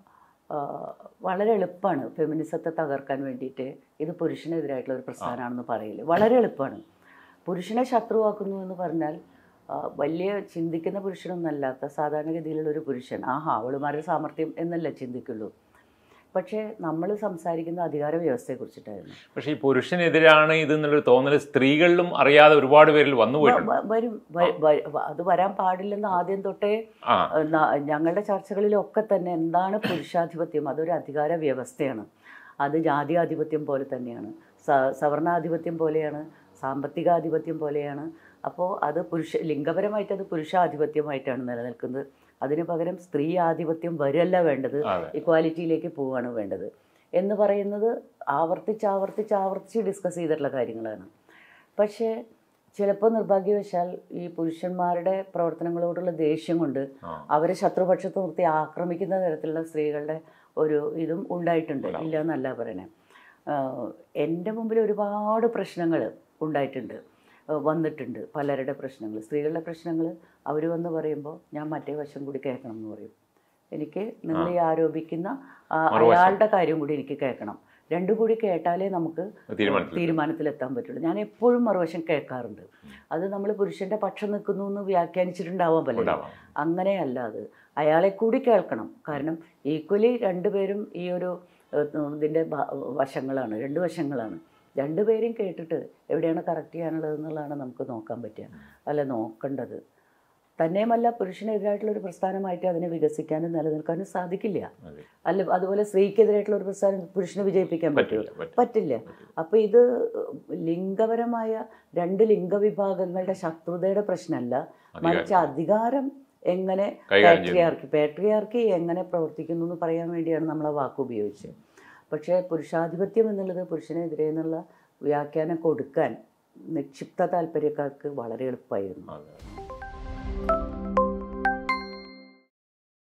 ആ, വളരെ എളുപ്പമാണ് ഫെമിനിസത്തെ തകർക്കാൻ വേണ്ടിയിട്ട് ഇത് പുരുഷനെതിരായിട്ടുള്ള ഒരു പ്രസ്ഥാനമാണെന്ന് പറയല് വളരെ എളുപ്പമാണ് പുരുഷനെ ശത്രുവാക്കുന്നു എന്ന് പറഞ്ഞാൽ ആ, വലിയ ചിന്തിക്കുന്ന പുരുഷനൊന്നല്ലാത്ത സാധാരണഗതിയിലുള്ള ഒരു പുരുഷൻ ആഹാ അവളുമാരുടെ സാമർഥ്യം എന്നല്ല ചിന്തിക്കുള്ളൂ പക്ഷേ നമ്മൾ സംസാരിക്കുന്ന അധികാര വ്യവസ്ഥയെക്കുറിച്ചിട്ടായിരുന്നു പക്ഷേ ഈ പുരുഷനെതിരാണ് ഇത് എന്നുള്ളൊരു തോന്നൽ സ്ത്രീകളിലും അറിയാതെ ഒരുപാട് പേരിൽ വന്നു പോയിട്ടുണ്ട് വ- വരും വ- വ- അത് വരാൻ പാടില്ലെന്ന് ആദ്യം തൊട്ടേ ആ ഏഹ് ന- ഞങ്ങളുടെ ചർച്ചകളിലൊക്കെ തന്നെ എന്താണ് പുരുഷാധിപത്യം അതൊരു അധികാര വ്യവസ്ഥയാണ് അത് ജാതിയാധിപത്യം പോലെ തന്നെയാണ് സ സവർണാധിപത്യം പോലെയാണ് സാമ്പത്തികാധിപത്യം പോലെയാണ് അപ്പോൾ അത് പുരുഷ ലിംഗപരമായിട്ട് അത് പുരുഷാധിപത്യമായിട്ടാണ് നിലനിൽക്കുന്നത് അതിന് പകരം സ്ത്രീ ആധിപത്യം വരല്ല വേണ്ടത് അതെ ഇക്വാലിറ്റിയിലേക്ക് പോവുകയാണ് വേണ്ടത് എന്ന് പറയുന്നത് ആവർത്തിച്ച് ആവർത്തിച്ച് ആവർത്തിച്ച് ഡിസ്കസ് ചെയ്തിട്ടുള്ള കാര്യങ്ങളാണ് പക്ഷേ ചിലപ്പോൾ നിർഭാഗ്യവശാൽ ഈ പുരുഷന്മാരുടെ പ്രവർത്തനങ്ങളോടുള്ള ദേഷ്യം കൊണ്ട് ആ. അവരെ ശത്രുപക്ഷത്ത് നിർത്തി ആക്രമിക്കുന്ന തരത്തിലുള്ള സ്ത്രീകളുടെ ഒരു ഇതും ഉണ്ടായിട്ടുണ്ട് ഇല്ല എന്നല്ല പറയണേ ആഹ് എൻ്റെ മുമ്പിൽ ഒരുപാട് പ്രശ്നങ്ങൾ ഉണ്ടായിട്ടുണ്ട് ആഹ് വന്നിട്ടുണ്ട് പലരുടെ പ്രശ്നങ്ങൾ സ്ത്രീകളുടെ പ്രശ്നങ്ങൾ അവർ വന്ന് പറയുമ്പോൾ ഞാൻ മറ്റേ വശം കൂടി കേൾക്കണം എന്ന് പറയും എനിക്ക് നിങ്ങൾ ഈ ആരോപിക്കുന്ന ആ, അയാളുടെ കാര്യം കൂടി എനിക്ക് കേൾക്കണം രണ്ടും കൂടി കേട്ടാലേ നമുക്ക് തീരുമാനത്തിൽ തീരുമാനത്തിലെത്താൻ പറ്റുള്ളൂ ഞാൻ എപ്പോഴും മറുവശം കേൾക്കാറുണ്ട് അത് നമ്മൾ പുരുഷന്റെ പക്ഷം നിൽക്കുന്നു എന്ന് വ്യാഖ്യാനിച്ചിട്ടുണ്ടാവാൻ പറ്റില്ല ഉണ്ടാവാം അങ്ങനെയല്ല അത് അയാളെ കൂടി കേൾക്കണം കാരണം ഈക്വലി രണ്ടുപേരും ഈ ഒരു ഏഹ്, ഇതിൻ്റെ ഭ- വശങ്ങളാണ് രണ്ട് വശങ്ങളാണ് രണ്ടുപേരും കേട്ടിട്ട് എവിടെയാണ് കറക്റ്റ് ചെയ്യാനുള്ളത് എന്നുള്ളതാണ് നമുക്ക് നോക്കാൻ പറ്റുക അല്ല നോക്കേണ്ടത് തന്നെയുമല്ല പുരുഷനെതിരായിട്ടുള്ള ഒരു പ്രസ്ഥാനമായിട്ട് അതിനെ വികസിക്കാനും നിലനിൽക്കാനും സാധിക്കില്ല അതെ. അല്ല അതുപോലെ സ്ത്രീക്കെതിരായിട്ടുള്ള ഒരു പ്രസ്ഥാനം പുരുഷനെ വിജയിപ്പിക്കാൻ പറ്റുമോ പറ്റില്ല പറ്റില്ല പറ്റില്ല അപ്പോൾ ഇത് ലിംഗപരമായ രണ്ട് ലിംഗവിഭാഗങ്ങളുടെ ശത്രുതയുടെ പ്രശ്നമല്ല മറിച്ച് അധികാരം എങ്ങനെ കൈകാര്യം ചെയ്യുന്നു. പാട്രിയാർക്കി പാട്രിയാർക്കി എങ്ങനെ പ്രവർത്തിക്കുന്നു എന്ന് പറയാൻ വേണ്ടിയാണ് നമ്മൾ ആ വാക്ക് ഉപയോഗിച്ചത് പക്ഷേ പുരുഷാധിപത്യം എന്നുള്ളത് പുരുഷനെതിരെ എന്നുള്ള വ്യാഖ്യാനം കൊടുക്കാൻ നിക്ഷിപ്ത താല്പര്യക്കാർക്ക് വളരെ എളുപ്പമായിരുന്നു അതെ